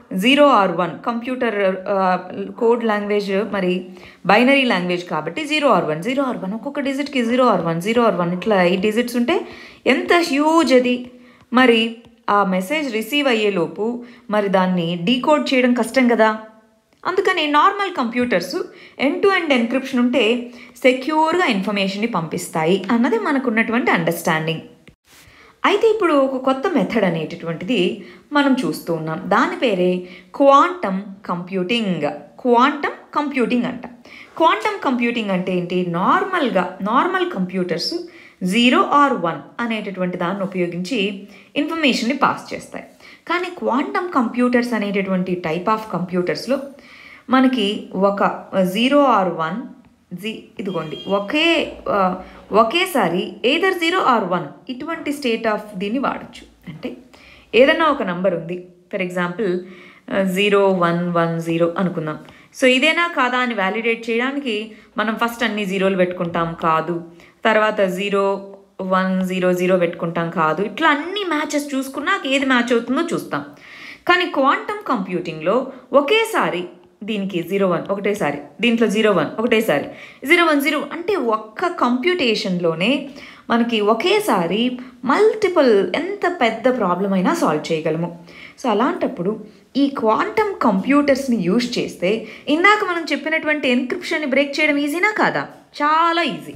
zero or one computer code language మరి బైనరీ లాంగ్వేజ్ కాబట్టి zero or one zero or one ఒక్కొక్క డిజిట్కి zero or one zero or one ఇట్లా ఈ డిజిట్స్ ఉంటే ఎంత హ్యూజ్ అది మరి ఆ మెసేజ్ రిసీవ్ అయ్యేలోపు మరి దాన్ని డీకోడ్ చేయడం కష్టం కదా అందుకని normal computers end to end encryption ఉంటే సెక్యూర్గా ఇన్ఫర్మేషన్ని పంపిస్తాయి అన్నది మనకున్నటువంటి అండర్స్టాండింగ్ అయితే ఇప్పుడు ఒక కొత్త మెథడ్ అనేటటువంటిది మనం చూస్తూ ఉన్నాం దాని పేరే క్వాంటమ్ కంప్యూటింగ్ క్వాంటమ్ కంప్యూటింగ్ అంట క్వాంటమ్ కంప్యూటింగ్ అంటే ఏంటి నార్మల్గా normal computers zero or one అనేటటువంటి దాన్ని ఉపయోగించి ఇన్ఫర్మేషన్ని పాస్ చేస్తాయి కానీ క్వాంటమ్ కంప్యూటర్స్ అనేటటువంటి టైప్ ఆఫ్ కంప్యూటర్స్లో మనకి ఒక జీరో ఆర్ వన్ జీ ఇదిగోండి ఒకే ఆ, ఒకేసారి ఏదర్ జీరో ఆర్ వన్ ఇటువంటి స్టేట్ ఆఫ్ దీన్ని వాడచ్చు అంటే ఏదన్నా ఒక నంబర్ ఉంది for example zero one one zero అనుకుందాం సో ఇదేనా కాదా అని వ్యాలిడేట్ చేయడానికి మనం ఫస్ట్ అన్ని జీరోలు పెట్టుకుంటాం కాదు తర్వాత జీరో వన్ జీరో జీరో పెట్టుకుంటాం కాదు ఇట్లా అన్ని మ్యాచెస్ చూసుకున్నాక ఏది మ్యాచ్ అవుతుందో చూస్తాం కానీ క్వాంటమ్ కంప్యూటింగ్లో ఒకేసారి దీనికి జీరో వన్ ఒకటేసారి దీంట్లో జీరో వన్ ఒకటేసారి జీరో వన్ జీరో అంటే ఒక్క కంప్యూటేషన్లోనే మనకి ఒకేసారి మల్టిపుల్ ఎంత పెద్ద ప్రాబ్లం అయినా సాల్వ్ చేయగలము సో అలాంటప్పుడు ఈ క్వాంటమ్ కంప్యూటర్స్ని యూజ్ చేస్తే ఇందాక మనం చెప్పినటువంటి ఎన్క్రిప్షన్ని బ్రేక్ చేయడం ఈజీనా కాదా చాలా ఈజీ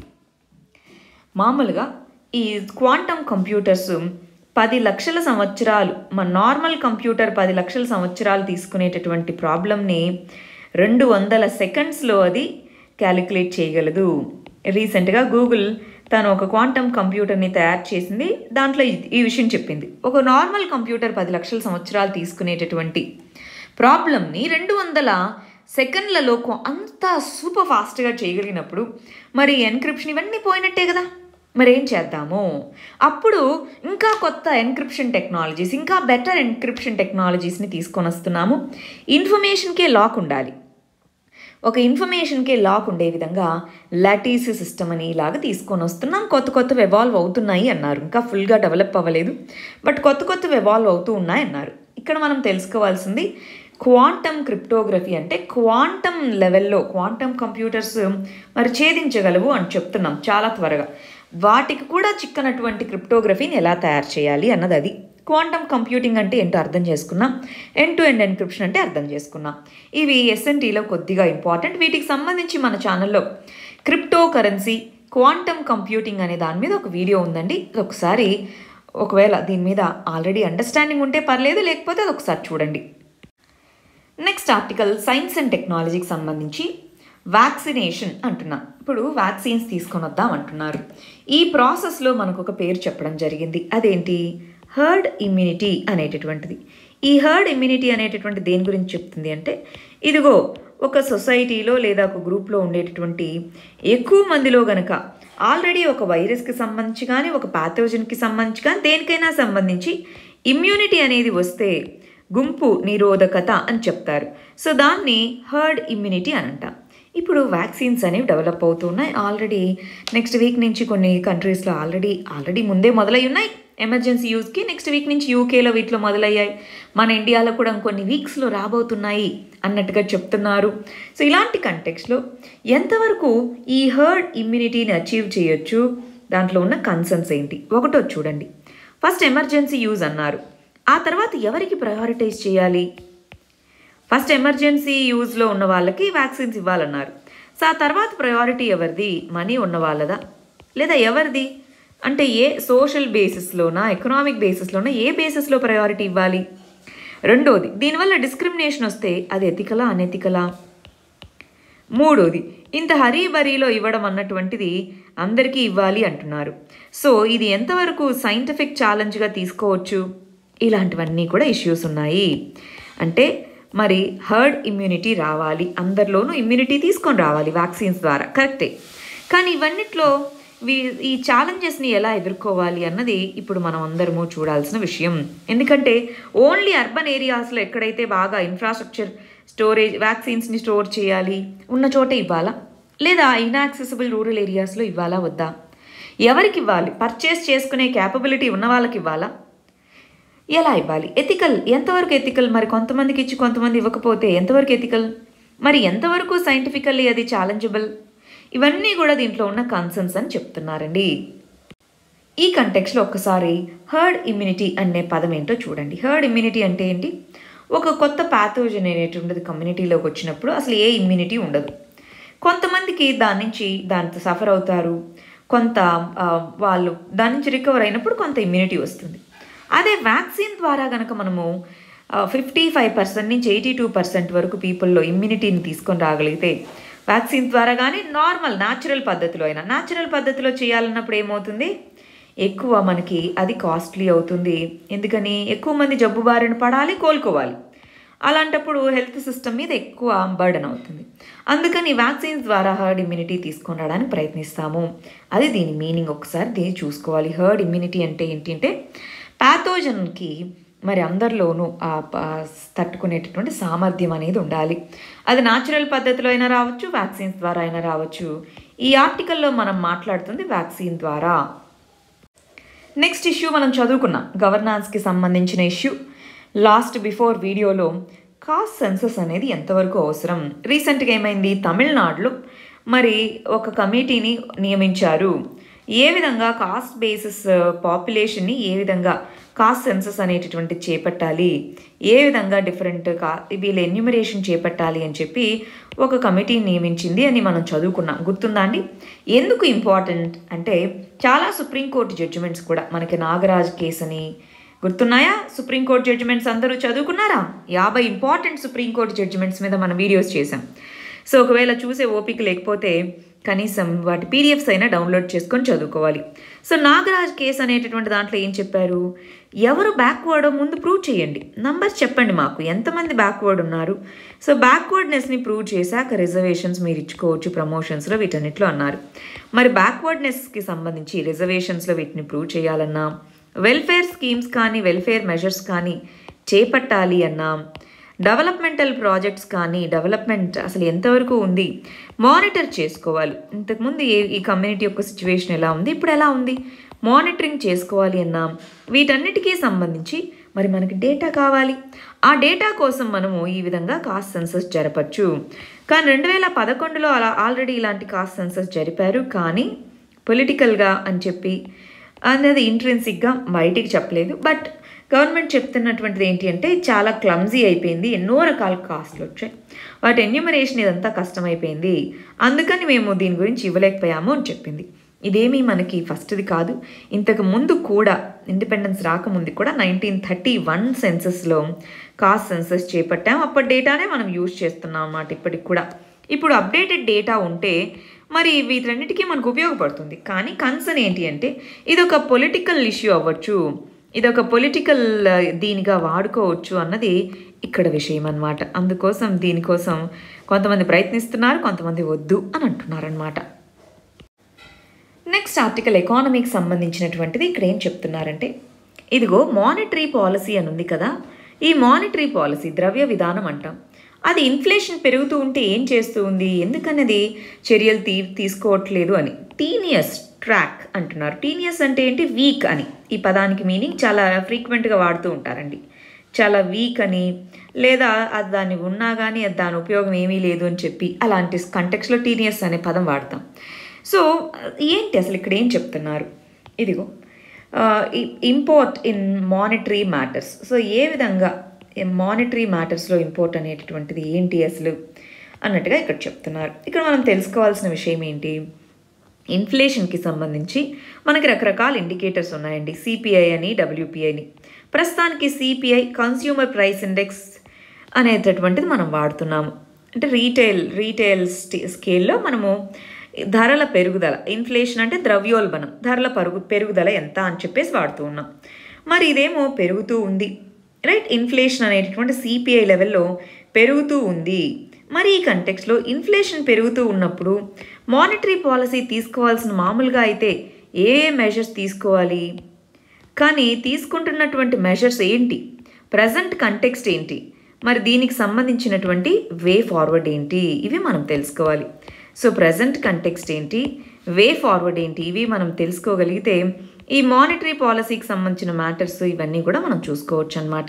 మామూలుగా ఈ క్వాంటమ్ కంప్యూటర్స్ పది లక్షల సంవత్సరాలు మన నార్మల్ కంప్యూటర్ పది లక్షల సంవత్సరాలు తీసుకునేటటువంటి ప్రాబ్లమ్ని రెండు వందల సెకండ్స్లో అది క్యాలిక్యులేట్ చేయగలదు రీసెంట్గా గూగుల్ తను ఒక క్వాంటమ్ కంప్యూటర్ని తయారు చేసింది దాంట్లో ఈ- ఈ విషయం చెప్పింది ఒక నార్మల్ కంప్యూటర్ పది లక్షల సంవత్సరాలు తీసుకునేటటువంటి ప్రాబ్లమ్ని రెండు వందల సెకండ్లలో కొ- అంత సూపర్ ఫాస్ట్గా చేయగలిగినప్పుడు మరి ఎన్క్రిప్షన్ ఇవన్నీ పోయినట్టే కదా మరి ఏం చేద్దాము అప్పుడు ఇంకా కొత్త ఎన్క్రిప్షన్ టెక్నాలజీస్ ఇంకా బెటర్ ఎన్క్రిప్షన్ టెక్నాలజీస్ని తీసుకొని వస్తున్నాము ఇన్ఫర్మేషన్కే లాక్ ఉండాలి ఒక ఇన్ఫర్మేషన్కే లాక్ ఉండే విధంగా లాటీస్ సిస్టమ్ అని ఇలాగ తీసుకొని వస్తున్నాం కొత్త కొత్తవి ఎవాల్వ్ అవుతున్నాయి అన్నారు ఇంకా ఫుల్గా డెవలప్ అవ్వలేదు బట్ కొత్త కొత్తవి ఎవాల్వ్ అవుతూ ఉన్నాయి అన్నారు ఇక్కడ మనం తెలుసుకోవాల్సింది క్వాంటమ్ క్రిప్టోగ్రఫీ అంటే క్వాంటమ్ లెవెల్లో క్వాంటమ్ కంప్యూటర్స్ మరి ఛేదించగలవు అని చెప్తున్నాం చాలా త్వరగా వాటికి కూడా చిక్కనటువంటి క్రిప్టోగ్రఫీని ఎలా తయారు చేయాలి అన్నది అది క్వాంటమ్ కంప్యూటింగ్ అంటే ఏంటో అర్థం చేసుకున్నాం ఎండ్ టు ఎండ్ ఎన్క్రిప్షన్ అంటే అర్థం చేసుకున్నాం ఇవి ఎస్ఎన్టీలో కొద్దిగా ఇంపార్టెంట్ వీటికి సంబంధించి మన ఛానల్లో క్రిప్టో కరెన్సీ క్వాంటమ్ కంప్యూటింగ్ అనే దాని మీద ఒక వీడియో ఉందండి ఇది ఒకసారి ఒకవేళ దీని మీద ఆల్రెడీ అండర్స్టాండింగ్ ఉంటే పర్లేదు లేకపోతే అది ఒకసారి చూడండి నెక్స్ట్ ఆర్టికల్ సైన్స్ అండ్ టెక్నాలజీకి సంబంధించి వ్యాక్సినేషన్ అంటున్నాం ఇప్పుడు వ్యాక్సిన్స్ తీసుకొని వద్దాం అంటున్నారు ఈ ప్రాసెస్లో మనకు ఒక పేరు చెప్పడం జరిగింది అదేంటి హర్డ్ ఇమ్యూనిటీ అనేటటువంటిది ఈ హర్డ్ ఇమ్యూనిటీ అనేటటువంటి దేని గురించి చెప్తుంది అంటే ఇదిగో ఒక సొసైటీలో లేదా ఒక గ్రూప్లో ఉండేటటువంటి ఎక్కువ మందిలో గనక ఆల్రెడీ ఒక వైరస్కి సంబంధించి కానీ ఒక ప్యాథోజన్కి సంబంధించి కానీ దేనికైనా సంబంధించి ఇమ్యూనిటీ అనేది వస్తే గుంపు నిరోధకత అని చెప్తారు సో దాన్ని హర్డ్ ఇమ్యూనిటీ అని అంటాం ఇప్పుడు వ్యాక్సిన్స్ అనేవి డెవలప్ అవుతున్నాయి ఆల్రెడీ నెక్స్ట్ వీక్ నుంచి కొన్ని కంట్రీస్లో ఆల్రెడీ ఆల్రెడీ ముందే మొదలై ఉన్నాయి ఎమర్జెన్సీ యూస్కి నెక్స్ట్ వీక్ నుంచి యూకేలో వీటిలో మొదలయ్యాయి మన ఇండియాలో కూడా ఇంకొన్ని వీక్స్లో రాబోతున్నాయి అన్నట్టుగా చెప్తున్నారు సో ఇలాంటి కంటెక్స్లో ఎంతవరకు ఈ హర్డ్ ఇమ్యూనిటీని అచీవ్ చేయొచ్చు దాంట్లో ఉన్న కన్సర్న్స్ ఏంటి ఒకటో చూడండి ఫస్ట్ ఎమర్జెన్సీ యూజ్ అన్నారు ఆ తర్వాత ఎవరికి ప్రయారిటైజ్ చేయాలి ఫస్ట్ ఎమర్జెన్సీ యూజ్లో ఉన్న వాళ్ళకి వ్యాక్సిన్స్ ఇవ్వాలన్నారు సో ఆ తర్వాత ప్రయారిటీ ఎవరిది మనీ ఉన్న వాళ్ళదా లేదా ఎవరిది అంటే ఏ సోషల్ బేసిస్లోనా ఎకనామిక్ బేసిస్లోనా ఏ బేసిస్లో ప్రయారిటీ ఇవ్వాలి రెండోది దీనివల్ల డిస్క్రిమినేషన్ వస్తే అది ఎతికలా అనెతికలా మూడోది ఇంత హరీబరీలో ఇవ్వడం అన్నటువంటిది అందరికీ ఇవ్వాలి అంటున్నారు సో ఇది ఎంతవరకు సైంటిఫిక్ ఛాలెంజ్గా తీసుకోవచ్చు ఇలాంటివన్నీ కూడా ఇష్యూస్ ఉన్నాయి అంటే మరి హర్డ్ ఇమ్యూనిటీ రావాలి అందరిలోనూ ఇమ్యూనిటీ తీసుకొని రావాలి వ్యాక్సిన్స్ ద్వారా కరెక్టే కానీ ఇవన్నిట్లో వీ ఈ ఛాలెంజెస్ని ఎలా ఎదుర్కోవాలి అన్నది ఇప్పుడు మనం అందరము చూడాల్సిన విషయం ఎందుకంటే ఓన్లీ అర్బన్ ఏరియాస్లో ఎక్కడైతే బాగా ఇన్ఫ్రాస్ట్రక్చర్ స్టోరేజ్ వ్యాక్సిన్స్ని స్టోర్ చేయాలి ఉన్న చోటే ఇవ్వాలా లేదా ఇన్యాక్సెసిబుల్ రూరల్ ఏరియాస్లో ఇవ్వాలా వద్దా ఎవరికి ఇవ్వాలి పర్చేస్ చేసుకునే క్యాపబిలిటీ ఉన్న వాళ్ళకి ఇవ్వాలా ఎలా ఇవ్వాలి ఎథికల్ ఎంతవరకు ఎథికల్ మరి కొంతమందికి ఇచ్చి కొంతమంది ఇవ్వకపోతే ఎంతవరకు ఎథికల్ మరి ఎంతవరకు సైంటిఫికల్లీ అది ఛాలెంజబుల్ ఇవన్నీ కూడా దీంట్లో ఉన్న కన్సర్న్స్ అని చెప్తున్నారండి ఈ కంటెక్స్లో ఒక్కసారి హర్డ్ ఇమ్యూనిటీ అనే పదం ఏంటో చూడండి హర్డ్ ఇమ్యూనిటీ అంటే ఏంటి ఒక కొత్త ప్యాథోజన్ అనేటువంటిది కమ్యూనిటీలోకి వచ్చినప్పుడు అసలు ఏ ఇమ్యూనిటీ ఉండదు కొంతమందికి దాని నుంచి దాంతో సఫర్ అవుతారు కొంత ఆ, వాళ్ళు దాని నుంచి రికవర్ అయినప్పుడు కొంత ఇమ్యూనిటీ వస్తుంది అదే వ్యాక్సిన్ ద్వారా కనుక మనము ఫిఫ్టీ ఫైవ్ పర్సెంట్ నుంచి ఎయిటీ టూ పర్సెంట్ వరకు పీపుల్లో ఇమ్యూనిటీని తీసుకొని రాగలిగితే వ్యాక్సిన్ ద్వారా కానీ నార్మల్ న్యాచురల్ పద్ధతిలో అయినా న్యాచురల్ పద్ధతిలో చేయాలన్నప్పుడు ఏమవుతుంది ఎక్కువ మనకి అది కాస్ట్లీ అవుతుంది ఎందుకని ఎక్కువ మంది జబ్బు బారిన పడాలి కోలుకోవాలి అలాంటప్పుడు హెల్త్ సిస్టమ్ మీద ఎక్కువ బర్డన్ అవుతుంది అందుకని వ్యాక్సిన్స్ ద్వారా హర్డ్ ఇమ్యూనిటీ తీసుకొని రావడానికి ప్రయత్నిస్తాము అది దీని మీనింగ్ ఒకసారి దీన్ని చూసుకోవాలి హర్డ్ ఇమ్యూనిటీ అంటే ఏంటి అంటే ప్యాథోజన్కి మరి అందరిలోనూ ఆ ప- తట్టుకునేటటువంటి సామర్థ్యం అనేది ఉండాలి అది న్యాచురల్ పద్ధతిలో అయినా రావచ్చు వ్యాక్సిన్స్ ద్వారా అయినా రావచ్చు ఈ ఆర్టికల్లో మనం మాట్లాడుతుంది వ్యాక్సిన్ ద్వారా నెక్స్ట్ ఇష్యూ మనం చదువుకున్నాం గవర్నాన్స్కి సంబంధించిన ఇష్యూ లాస్ట్ బిఫోర్ వీడియోలో కాస్ట్ సెన్సస్ అనేది ఎంతవరకు అవసరం రీసెంట్గా ఏమైంది తమిళనాడులో మరి ఒక కమిటీని నియమించారు ఏ విధంగా కాస్ట్ బేసిస్ పాపులేషన్ని ఏ విధంగా కాస్ట్ సెన్సస్ అనేటటువంటి చేపట్టాలి ఏ విధంగా డిఫరెంట్ కా వీళ్ళ ఎన్యూమరేషన్ చేపట్టాలి అని చెప్పి ఒక కమిటీ నియమించింది అని మనం చదువుకున్నాం గుర్తుందా అండి ఎందుకు ఇంపార్టెంట్ అంటే చాలా సుప్రీంకోర్టు జడ్జిమెంట్స్ కూడా మనకి నాగరాజ్ కేసు అని గుర్తున్నాయా సుప్రీంకోర్టు జడ్జిమెంట్స్ అందరూ చదువుకున్నారా యాభై ఇంపార్టెంట్ సుప్రీంకోర్టు జడ్జిమెంట్స్ మీద మనం వీడియోస్ చేసాం సో ఒకవేళ చూసే ఓపిక లేకపోతే కనీసం వాటి పీడిఎఫ్స్ అయినా డౌన్లోడ్ చేసుకొని చదువుకోవాలి సో నాగరాజ్ కేసు అనేటటువంటి దాంట్లో ఏం చెప్పారు ఎవరు బ్యాక్వర్డ్ ముందు ప్రూవ్ చేయండి నంబర్స్ చెప్పండి మాకు ఎంతమంది బ్యాక్వర్డ్ ఉన్నారు సో బ్యాక్వర్డ్నెస్ని ప్రూవ్ చేశాక రిజర్వేషన్స్ మీరు ఇచ్చుకోవచ్చు ప్రమోషన్స్లో వీటన్నిటిలో అన్నారు మరి బ్యాక్వర్డ్నెస్కి సంబంధించి రిజర్వేషన్స్లో వీటిని ప్రూవ్ చేయాలన్నా వెల్ఫేర్ స్కీమ్స్ కానీ వెల్ఫేర్ మెజర్స్ కానీ చేపట్టాలి అన్నా డెవలప్మెంటల్ ప్రాజెక్ట్స్ కానీ డెవలప్మెంట్ అసలు ఎంతవరకు ఉంది మానిటర్ చేసుకోవాలి ఇంతకుముందు ఏ ఈ కమ్యూనిటీ యొక్క సిచ్యువేషన్ ఎలా ఉంది ఇప్పుడు ఎలా ఉంది మానిటరింగ్ చేసుకోవాలి అన్నా వీటన్నిటికీ సంబంధించి మరి మనకి డేటా కావాలి ఆ డేటా కోసం మనము ఈ విధంగా కాస్ట్ సెన్సస్ జరపచ్చు కానీ రెండు వేల పదకొండులో అలా ఆల్రెడీ ఇలాంటి కాస్ట్ సెన్సస్ జరిపారు కానీ పొలిటికల్గా అని చెప్పి అనేది ఇంట్రెన్సిక్గా బయటికి చెప్పలేదు బట్ గవర్నమెంట్ చెప్తున్నటువంటిది ఏంటి అంటే చాలా క్లమ్జీ అయిపోయింది ఎన్నో రకాల కాస్ట్లు వచ్చాయి వాటి ఎన్యూమరేషన్ ఇదంతా కష్టమైపోయింది అందుకని మేము దీని గురించి ఇవ్వలేకపోయాము అని చెప్పింది ఇదేమీ మనకి ఫస్ట్ది కాదు ఇంతకు ముందు కూడా ఇండిపెండెన్స్ రాకముందు కూడా నైన్టీన్ థర్టీ వన్ సెన్సస్లో కాస్ట్ సెన్సస్ చేపట్టాం అప్పటి డేటానే మనం యూజ్ చేస్తున్నాం అన్నమాట ఇప్పటికి కూడా ఇప్పుడు అప్డేటెడ్ డేటా ఉంటే మరి వీటన్నిటికీ మనకు ఉపయోగపడుతుంది కానీ కన్సర్న్ ఏంటి అంటే ఇది ఒక పొలిటికల్ ఇష్యూ అవ్వచ్చు ఇది ఒక పొలిటికల్ దీనిగా వాడుకోవచ్చు అన్నది ఇక్కడ విషయం అన్నమాట అందుకోసం దీనికోసం కొంతమంది ప్రయత్నిస్తున్నారు కొంతమంది వద్దు అని అంటున్నారనమాట నెక్స్ట్ ఆర్టికల్ ఎకానమీకి సంబంధించినటువంటిది ఇక్కడ ఏం చెప్తున్నారంటే ఇదిగో మానిటరీ పాలసీ అని ఉంది కదా ఈ మానిటరీ పాలసీ ద్రవ్య విధానం అంటాం అది ఇన్ఫ్లేషన్ పెరుగుతూ ఉంటే ఏం చేస్తూ ఉంది ఎందుకన్నది చర్యలు తీ తీసుకోవట్లేదు అని టీనియస్ ట్రాక్ అంటున్నారు టీనియస్ అంటే ఏంటి వీక్ అని ఈ పదానికి మీనింగ్ చాలా ఫ్రీక్వెంట్గా వాడుతూ ఉంటారండి చాలా వీక్ అని లేదా అది దాన్ని ఉన్నా కానీ అది దాని ఉపయోగం ఏమీ లేదు అని చెప్పి అలాంటి కంటెక్స్లో టీనియస్ అనే పదం వాడతాం సో ఏంటి అసలు ఇక్కడ ఏం చెప్తున్నారు ఇదిగో import in monetary matters so ఏ విధంగా మానిటరీ మ్యాటర్స్లో ఇంపోర్ట్ అనేటటువంటిది ఏంటి అసలు అన్నట్టుగా ఇక్కడ చెప్తున్నారు ఇక్కడ మనం తెలుసుకోవాల్సిన విషయం ఏంటి ఇన్ఫ్లేషన్కి సంబంధించి మనకి రకరకాల ఇండికేటర్స్ ఉన్నాయండి సిపిఐ అని డబ్ల్యూపిఐని ప్రస్తుతానికి సిపిఐ కన్స్యూమర్ ప్రైస్ ఇండెక్స్ అనేటటువంటిది మనం వాడుతున్నాము అంటే రీటైల్ రీటైల్ స్కేల్లో మనము ధరల పెరుగుదల ఇన్ఫ్లేషన్ అంటే ద్రవ్యోల్బణం ధరల పరుగు పెరుగుదల ఎంత అని చెప్పేసి వాడుతూ ఉన్నాం మరి ఇదేమో పెరుగుతూ ఉంది రైట్ ఇన్ఫ్లేషన్ అనేటటువంటి సిపిఐ లెవెల్లో పెరుగుతూ ఉంది మరి ఈ కంటెక్స్లో ఇన్ఫ్లేషన్ పెరుగుతూ ఉన్నప్పుడు మానిటరీ పాలసీ తీసుకోవాల్సిన మామూలుగా అయితే ఏ ఏ మెజర్స్ తీసుకోవాలి కానీ తీసుకుంటున్నటువంటి మెజర్స్ ఏంటి ప్రజెంట్ కంటెక్స్ట్ ఏంటి మరి దీనికి సంబంధించినటువంటి వే ఫార్వర్డ్ ఏంటి ఇవి మనం తెలుసుకోవాలి సో ప్రజెంట్ కంటెక్స్ట్ ఏంటి వే ఫార్వర్డ్ ఏంటి ఇవి మనం తెలుసుకోగలిగితే ఈ మానిటరీ పాలసీకి సంబంధించిన మ్యాటర్స్ ఇవన్నీ కూడా మనం చూసుకోవచ్చు అనమాట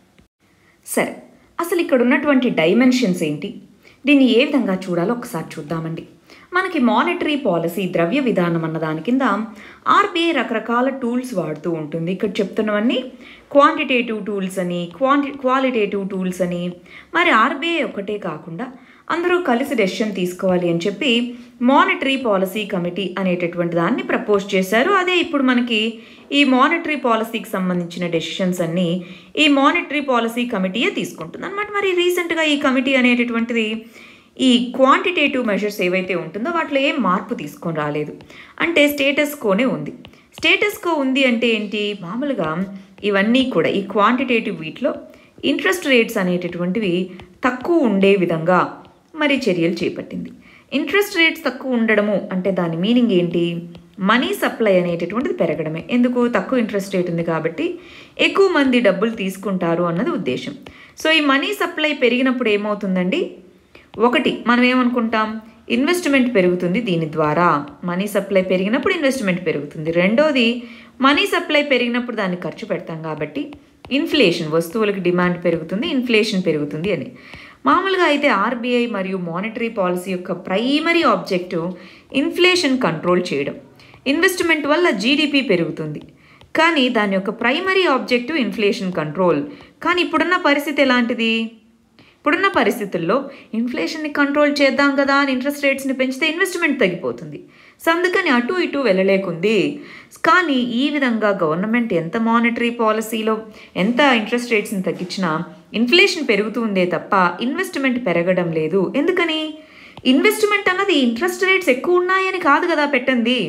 సరే అసలు ఇక్కడ ఉన్నటువంటి డైమెన్షన్స్ ఏంటి దీన్ని ఏ విధంగా చూడాలో ఒకసారి చూద్దామండి మనకి మానిటరీ పాలసీ ద్రవ్య విధానం అన్న దాని కింద ఆర్బీఐ రకరకాల టూల్స్ వాడుతూ ఉంటుంది ఇక్కడ చెప్తున్నవన్నీ క్వాంటిటేటివ్ టూల్స్ అని క్వాంటి క్వాలిటేటివ్ టూల్స్ అని మరి ఆర్బీఐ ఒకటే కాకుండా అందరూ కలిసి డెసిషన్ తీసుకోవాలి అని చెప్పి మానిటరీ పాలసీ కమిటీ అనేటటువంటి దాన్ని ప్రపోజ్ చేశారు అదే ఇప్పుడు మనకి ఈ మానిటరీ పాలసీకి సంబంధించిన డెసిషన్స్ అన్నీ ఈ మానిటరీ పాలసీ కమిటీయే తీసుకుంటుంది అనమాట మరి రీసెంట్గా ఈ కమిటీ అనేటటువంటిది ఈ క్వాంటిటేటివ్ మెజర్స్ ఏవైతే ఉంటుందో వాటిలో ఏం మార్పు తీసుకొని రాలేదు అంటే స్టేటస్ కోనే ఉంది స్టేటస్ కో ఉంది అంటే ఏంటి మామూలుగా ఇవన్నీ కూడా ఈ క్వాంటిటేటివ్ వీటిలో ఇంట్రెస్ట్ రేట్స్ అనేటటువంటివి తక్కువ ఉండే విధంగా మరి చర్యలు చేపట్టింది ఇంట్రెస్ట్ రేట్స్ తక్కువ ఉండడము అంటే దాని మీనింగ్ ఏంటి మనీ సప్లై అనేటటువంటిది పెరగడమే ఎందుకు తక్కువ ఇంట్రెస్ట్ రేట్ ఉంది కాబట్టి ఎక్కువ మంది డబ్బులు తీసుకుంటారు అన్నది ఉద్దేశం సో ఈ మనీ సప్లై పెరిగినప్పుడు ఏమవుతుందండి ఒకటి మనం ఏమనుకుంటాం ఇన్వెస్ట్మెంట్ పెరుగుతుంది దీని ద్వారా మనీ సప్లై పెరిగినప్పుడు ఇన్వెస్ట్మెంట్ పెరుగుతుంది రెండోది మనీ సప్లై పెరిగినప్పుడు దాన్ని ఖర్చు పెడతాం కాబట్టి ఇన్ఫ్లేషన్ వస్తువులకు డిమాండ్ పెరుగుతుంది ఇన్ఫ్లేషన్ పెరుగుతుంది అని మామూలుగా అయితే ఆర్బీఐ మరియు మానిటరీ పాలసీ యొక్క ప్రైమరీ ఆబ్జెక్టివ్ ఇన్ఫ్లేషన్ కంట్రోల్ చేయడం ఇన్వెస్ట్మెంట్ వల్ల జీడిపి పెరుగుతుంది కానీ దాని యొక్క ప్రైమరీ ఆబ్జెక్టివ్ ఇన్ఫ్లేషన్ కంట్రోల్ కానీ ఇప్పుడున్న పరిస్థితి ఎలాంటిది ఇప్పుడున్న పరిస్థితుల్లో ఇన్ఫ్లేషన్ని కంట్రోల్ చేద్దాం కదా అని ఇంట్రెస్ట్ రేట్స్ని పెంచితే ఇన్వెస్ట్మెంట్ తగ్గిపోతుంది సో అందుకని అటు ఇటు వెళ్ళలేకుంది కానీ ఈ విధంగా గవర్నమెంట్ ఎంత మానిటరీ పాలసీలో ఎంత ఇంట్రెస్ట్ రేట్స్ని తగ్గించినా ఇన్ఫ్లేషన్ పెరుగుతుందే తప్ప ఇన్వెస్ట్మెంట్ పెరగడం లేదు ఎందుకని ఇన్వెస్ట్మెంట్ అన్నది ఇంట్రెస్ట్ రేట్స్ ఎక్కువ ఉన్నాయని కాదు కదా పెట్టండి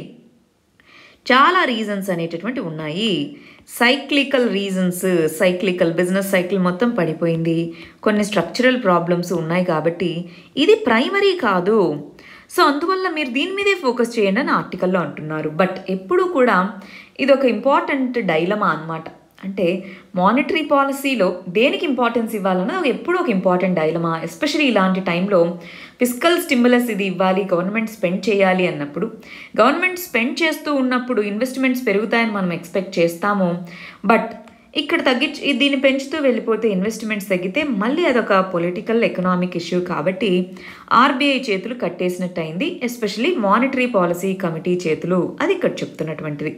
చాలా రీజన్స్ అనేటటువంటి ఉన్నాయి cyclical reasons cyclical business cycle మొత్తం పడిపోయింది కొన్ని స్ట్రక్చరల్ ప్రాబ్లమ్స్ ఉన్నాయి కాబట్టి ఇది ప్రైమరీ కాదు సో అందువల్ల మీరు దీని మీదే ఫోకస్ చేయండి అని ఆర్టికల్లో అంటున్నారు బట్ ఎప్పుడూ కూడా ఇది ఒక ఇంపార్టెంట్ డైలమా అన్నమాట అంటే మానిటరీ పాలసీలో దేనికి ఇంపార్టెన్స్ ఇవ్వాలన్నది ఒక ఎప్పుడూ ఒక ఇంపార్టెంట్ డైలమా ఎస్పెషలీ ఇలాంటి టైంలో ఫిజికల్ స్టిమ్యులస్ ఇది ఇవ్వాలి గవర్నమెంట్ స్పెండ్ చేయాలి అన్నప్పుడు గవర్నమెంట్ స్పెండ్ చేస్తూ ఉన్నప్పుడు ఇన్వెస్ట్మెంట్స్ పెరుగుతాయని మనం ఎక్స్పెక్ట్ చేస్తాము బట్ ఇక్కడ తగ్గించి దీన్ని పెంచుతూ వెళ్ళిపోతే ఇన్వెస్ట్మెంట్స్ తగ్గితే మళ్ళీ అదొక పొలిటికల్ ఎకనామిక్ ఇష్యూ కాబట్టి ఆర్బీఐ చేతులు కట్టేసినట్టు అయింది ఎస్పెషలీ మానిటరీ పాలసీ కమిటీ చేతులు అది ఇక్కడ చెప్తున్నటువంటిది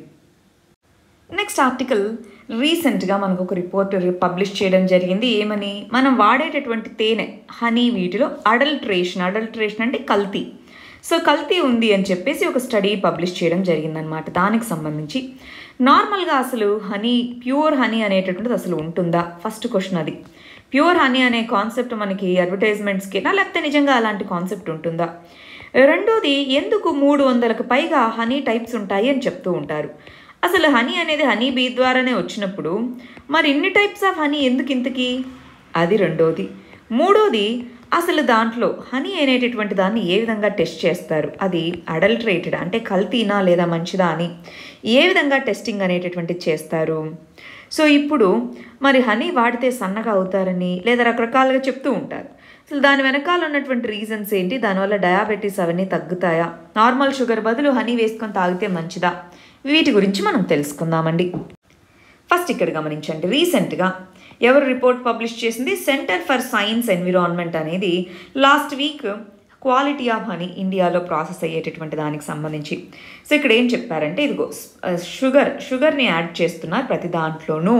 నెక్స్ట్ ఆర్టికల్ రీసెంట్గా మనకు ఒక రిపోర్ట్ పబ్లిష్ చేయడం జరిగింది ఏమని మనం వాడేటటువంటి తేనె హనీ వీటిలో అడల్ట్రేషన్ అడల్ట్రేషన్ అంటే కల్తీ సో కల్తీ ఉంది అని చెప్పేసి ఒక స్టడీ పబ్లిష్ చేయడం జరిగిందనమాట దానికి సంబంధించి నార్మల్గా అసలు హనీ ప్యూర్ హనీ అనేటటువంటిది అసలు ఉంటుందా ఫస్ట్ క్వశ్చన్ అది ప్యూర్ హనీ అనే కాన్సెప్ట్ మనకి అడ్వర్టైజ్మెంట్స్కినా లేకపోతే నిజంగా అలాంటి కాన్సెప్ట్ ఉంటుందా రెండోది ఎందుకు మూడు వందలకు పైగా హనీ టైప్స్ ఉంటాయి అని చెప్తూ ఉంటారు అసలు హనీ అనేది హనీ బీ ద్వారానే వచ్చినప్పుడు మరి ఇన్ని టైప్స్ ఆఫ్ హనీ ఎందుకు ఇంతకీ అది రెండోది మూడోది అసలు దాంట్లో హనీ అనేటటువంటి దాన్ని ఏ విధంగా టెస్ట్ చేస్తారు అది అడల్ట్రేటెడ్ అంటే కల్తీనా లేదా మంచిదా అని ఏ విధంగా టెస్టింగ్ అనేటటువంటిది చేస్తారు సో ఇప్పుడు మరి హనీ వాడితే సన్నగా అవుతారని లేదా రకరకాలుగా చెప్తూ ఉంటారు అసలు దాని వెనకాల ఉన్నటువంటి రీజన్స్ ఏంటి దానివల్ల డయాబెటీస్ అవన్నీ తగ్గుతాయా నార్మల్ షుగర్ బదులు హనీ వేసుకొని తాగితే మంచిదా వీటి గురించి మనం తెలుసుకుందామండి ఫస్ట్ ఇక్కడ గమనించండి రీసెంట్గా ఎవరు రిపోర్ట్ పబ్లిష్ చేసింది సెంటర్ ఫర్ సైన్స్ ఎన్విరాన్మెంట్ అనేది last week quality of honey ఇండియాలో ప్రాసెస్ అయ్యేటటువంటి దానికి సంబంధించి సో ఇక్కడ ఏం చెప్పారంటే ఇదిగో షుగర్ షుగర్ని యాడ్ చేస్తున్నారు ప్రతి దాంట్లోనూ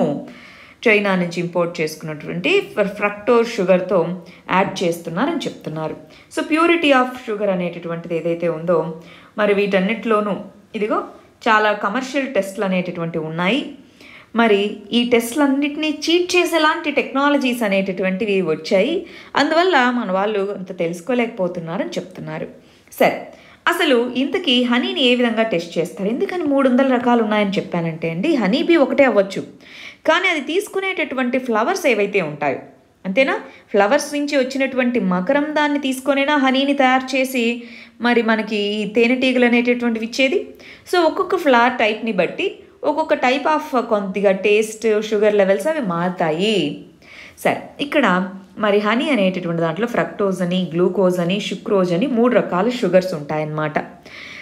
చైనా నుంచి ఇంపోర్ట్ చేసుకున్నటువంటి ఫ్రక్టోర్ షుగర్తో యాడ్ చేస్తున్నారని చెప్తున్నారు సో ప్యూరిటీ ఆఫ్ షుగర్ అనేటటువంటిది ఏదైతే ఉందో మరి వీటన్నిటిలోనూ ఇదిగో చాలా కమర్షియల్ టెస్ట్లు అనేటటువంటివి ఉన్నాయి మరి ఈ టెస్ట్లన్నింటినీ చీట్ చేసేలాంటి టెక్నాలజీస్ అనేటటువంటివి వచ్చాయి అందువల్ల మన వాళ్ళు అంత తెలుసుకోలేకపోతున్నారని చెప్తున్నారు సరే అసలు ఇంతకీ హనీని ఏ విధంగా టెస్ట్ చేస్తారు ఎందుకని మూడు వందల రకాలు ఉన్నాయని చెప్పానంటే అండి హనీ బీ ఒకటే అవ్వచ్చు కానీ అది తీసుకునేటటువంటి ఫ్లవర్స్ ఏవైతే ఉంటాయో అంతేనా ఫ్లవర్స్ నుంచి వచ్చినటువంటి మకరం దాన్ని తీసుకొనైనా హనీని తయారు చేసి మరి మనకి ఈ తేనెటీగలు అనేటటువంటివి ఇచ్చేది సో ఒక్కొక్క ఫ్లవర్ టైప్ని బట్టి ఒక్కొక్క టైప్ ఆఫ్ కొద్దిగా టేస్ట్ షుగర్ లెవెల్స్ అవి మారుతాయి సరే ఇక్కడ మరి హనీ అనేటటువంటి దాంట్లో ఫ్రక్టోజ్ అని గ్లూకోజ్ అని షుక్రోజ్ అని మూడు రకాల షుగర్స్ ఉంటాయన్నమాట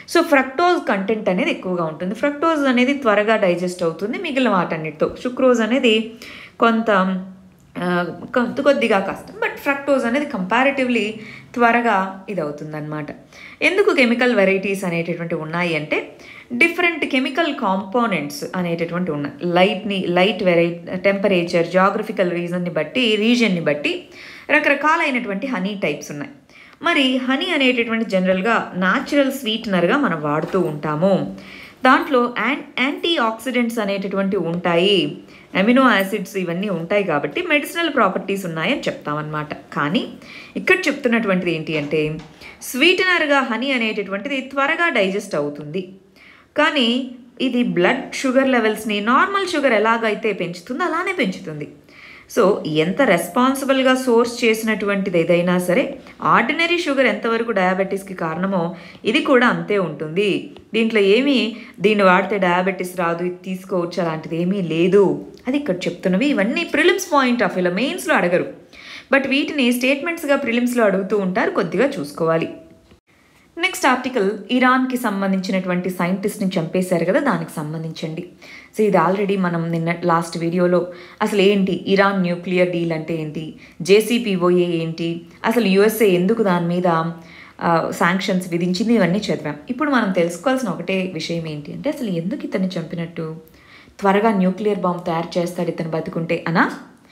సో ఫ్రక్టోజ్ కంటెంట్ అనేది ఎక్కువగా ఉంటుంది ఫ్రక్టోజ్ అనేది త్వరగా డైజెస్ట్ అవుతుంది మిగిలిన వాటన్నిటితో సుక్రోజ్ అనేది కొంత ఆ, కొద్ది కొద్దిగా కష్టం బట్ ఫ్రక్టోజ్ అనేది కంపారిటివ్లీ త్వరగా ఇది అవుతుందన్నమాట ఎందుకు కెమికల్ వెరైటీస్ అనేటటువంటివి ఉన్నాయి అంటే డిఫరెంట్ కెమికల్ కాంపోనెంట్స్ అనేటటువంటి ఉన్నాయి లైట్ని లైట్ వెరై టెంపరేచర్ జాగ్రఫికల్ రీజన్ని బట్టి రీజన్ని బట్టి రకరకాలైనటువంటి హనీ టైప్స్ ఉన్నాయి మరి హనీ అనేటటువంటి జనరల్గా న్యాచురల్ స్వీట్నర్గా మనం వాడుతూ ఉంటాము దాంట్లో యాన్ యాంటీ ఆక్సిడెంట్స్ అనేటటువంటివి ఉంటాయి అమినో యాసిడ్స్ ఇవన్నీ ఉంటాయి కాబట్టి మెడిసినల్ ప్రాపర్టీస్ ఉన్నాయని చెప్తామన్నమాట కానీ ఇక్కడ చెప్తున్నటువంటిది ఏంటి అంటే స్వీటనర్గా హనీ అనేటటువంటిది త్వరగా డైజెస్ట్ అవుతుంది కానీ ఇది బ్లడ్ షుగర్ లెవెల్స్ని నార్మల్ షుగర్ ఎలాగైతే పెంచుతుందో అలానే పెంచుతుంది సో ఎంత రెస్పాన్సిబుల్గా సోర్స్ చేసినటువంటిది ఏదైనా సరే ఆర్డినరీ షుగర్ ఎంతవరకు డయాబెటీస్కి కారణమో ఇది కూడా అంతే ఉంటుంది దీంట్లో ఏమీ దీన్ని వాడితే డయాబెటీస్ రాదు ఇది తీసుకోవచ్చు అలాంటిది ఏమీ లేదు అది ఇక్కడ చెప్తున్నవి ఇవన్నీ ప్రిలిమ్స్ పాయింట్ ఆఫ్ వ్యూలో మెయిన్స్లో అడగరు బట్ వీటిని స్టేట్మెంట్స్గా ప్రిలిమ్స్లో అడుగుతూ ఉంటారు కొద్దిగా చూసుకోవాలి నెక్స్ట్ ఆర్టికల్ ఇరాన్కి సంబంధించినటువంటి సైంటిస్ట్ని చంపేశారు కదా దానికి సంబంధించండి సో ఇది ఆల్రెడీ మనం నిన్న లాస్ట్ వీడియోలో అసలు ఏంటి ఇరాన్ న్యూక్లియర్ డీల్ అంటే ఏంటి జేసీపీఓఏ ఏంటి అసలు యుఎస్ఏ ఎందుకు దాని మీద శాంక్షన్స్ విధించింది ఇవన్నీ చదివాం ఇప్పుడు మనం తెలుసుకోవాల్సిన ఒకటే విషయం ఏంటి అంటే అసలు ఎందుకు ఇతన్ని చంపినట్టు త్వరగా న్యూక్లియర్ బాంబ్ తయారు చేస్తాడు ఇతను బతుకుంటే అనా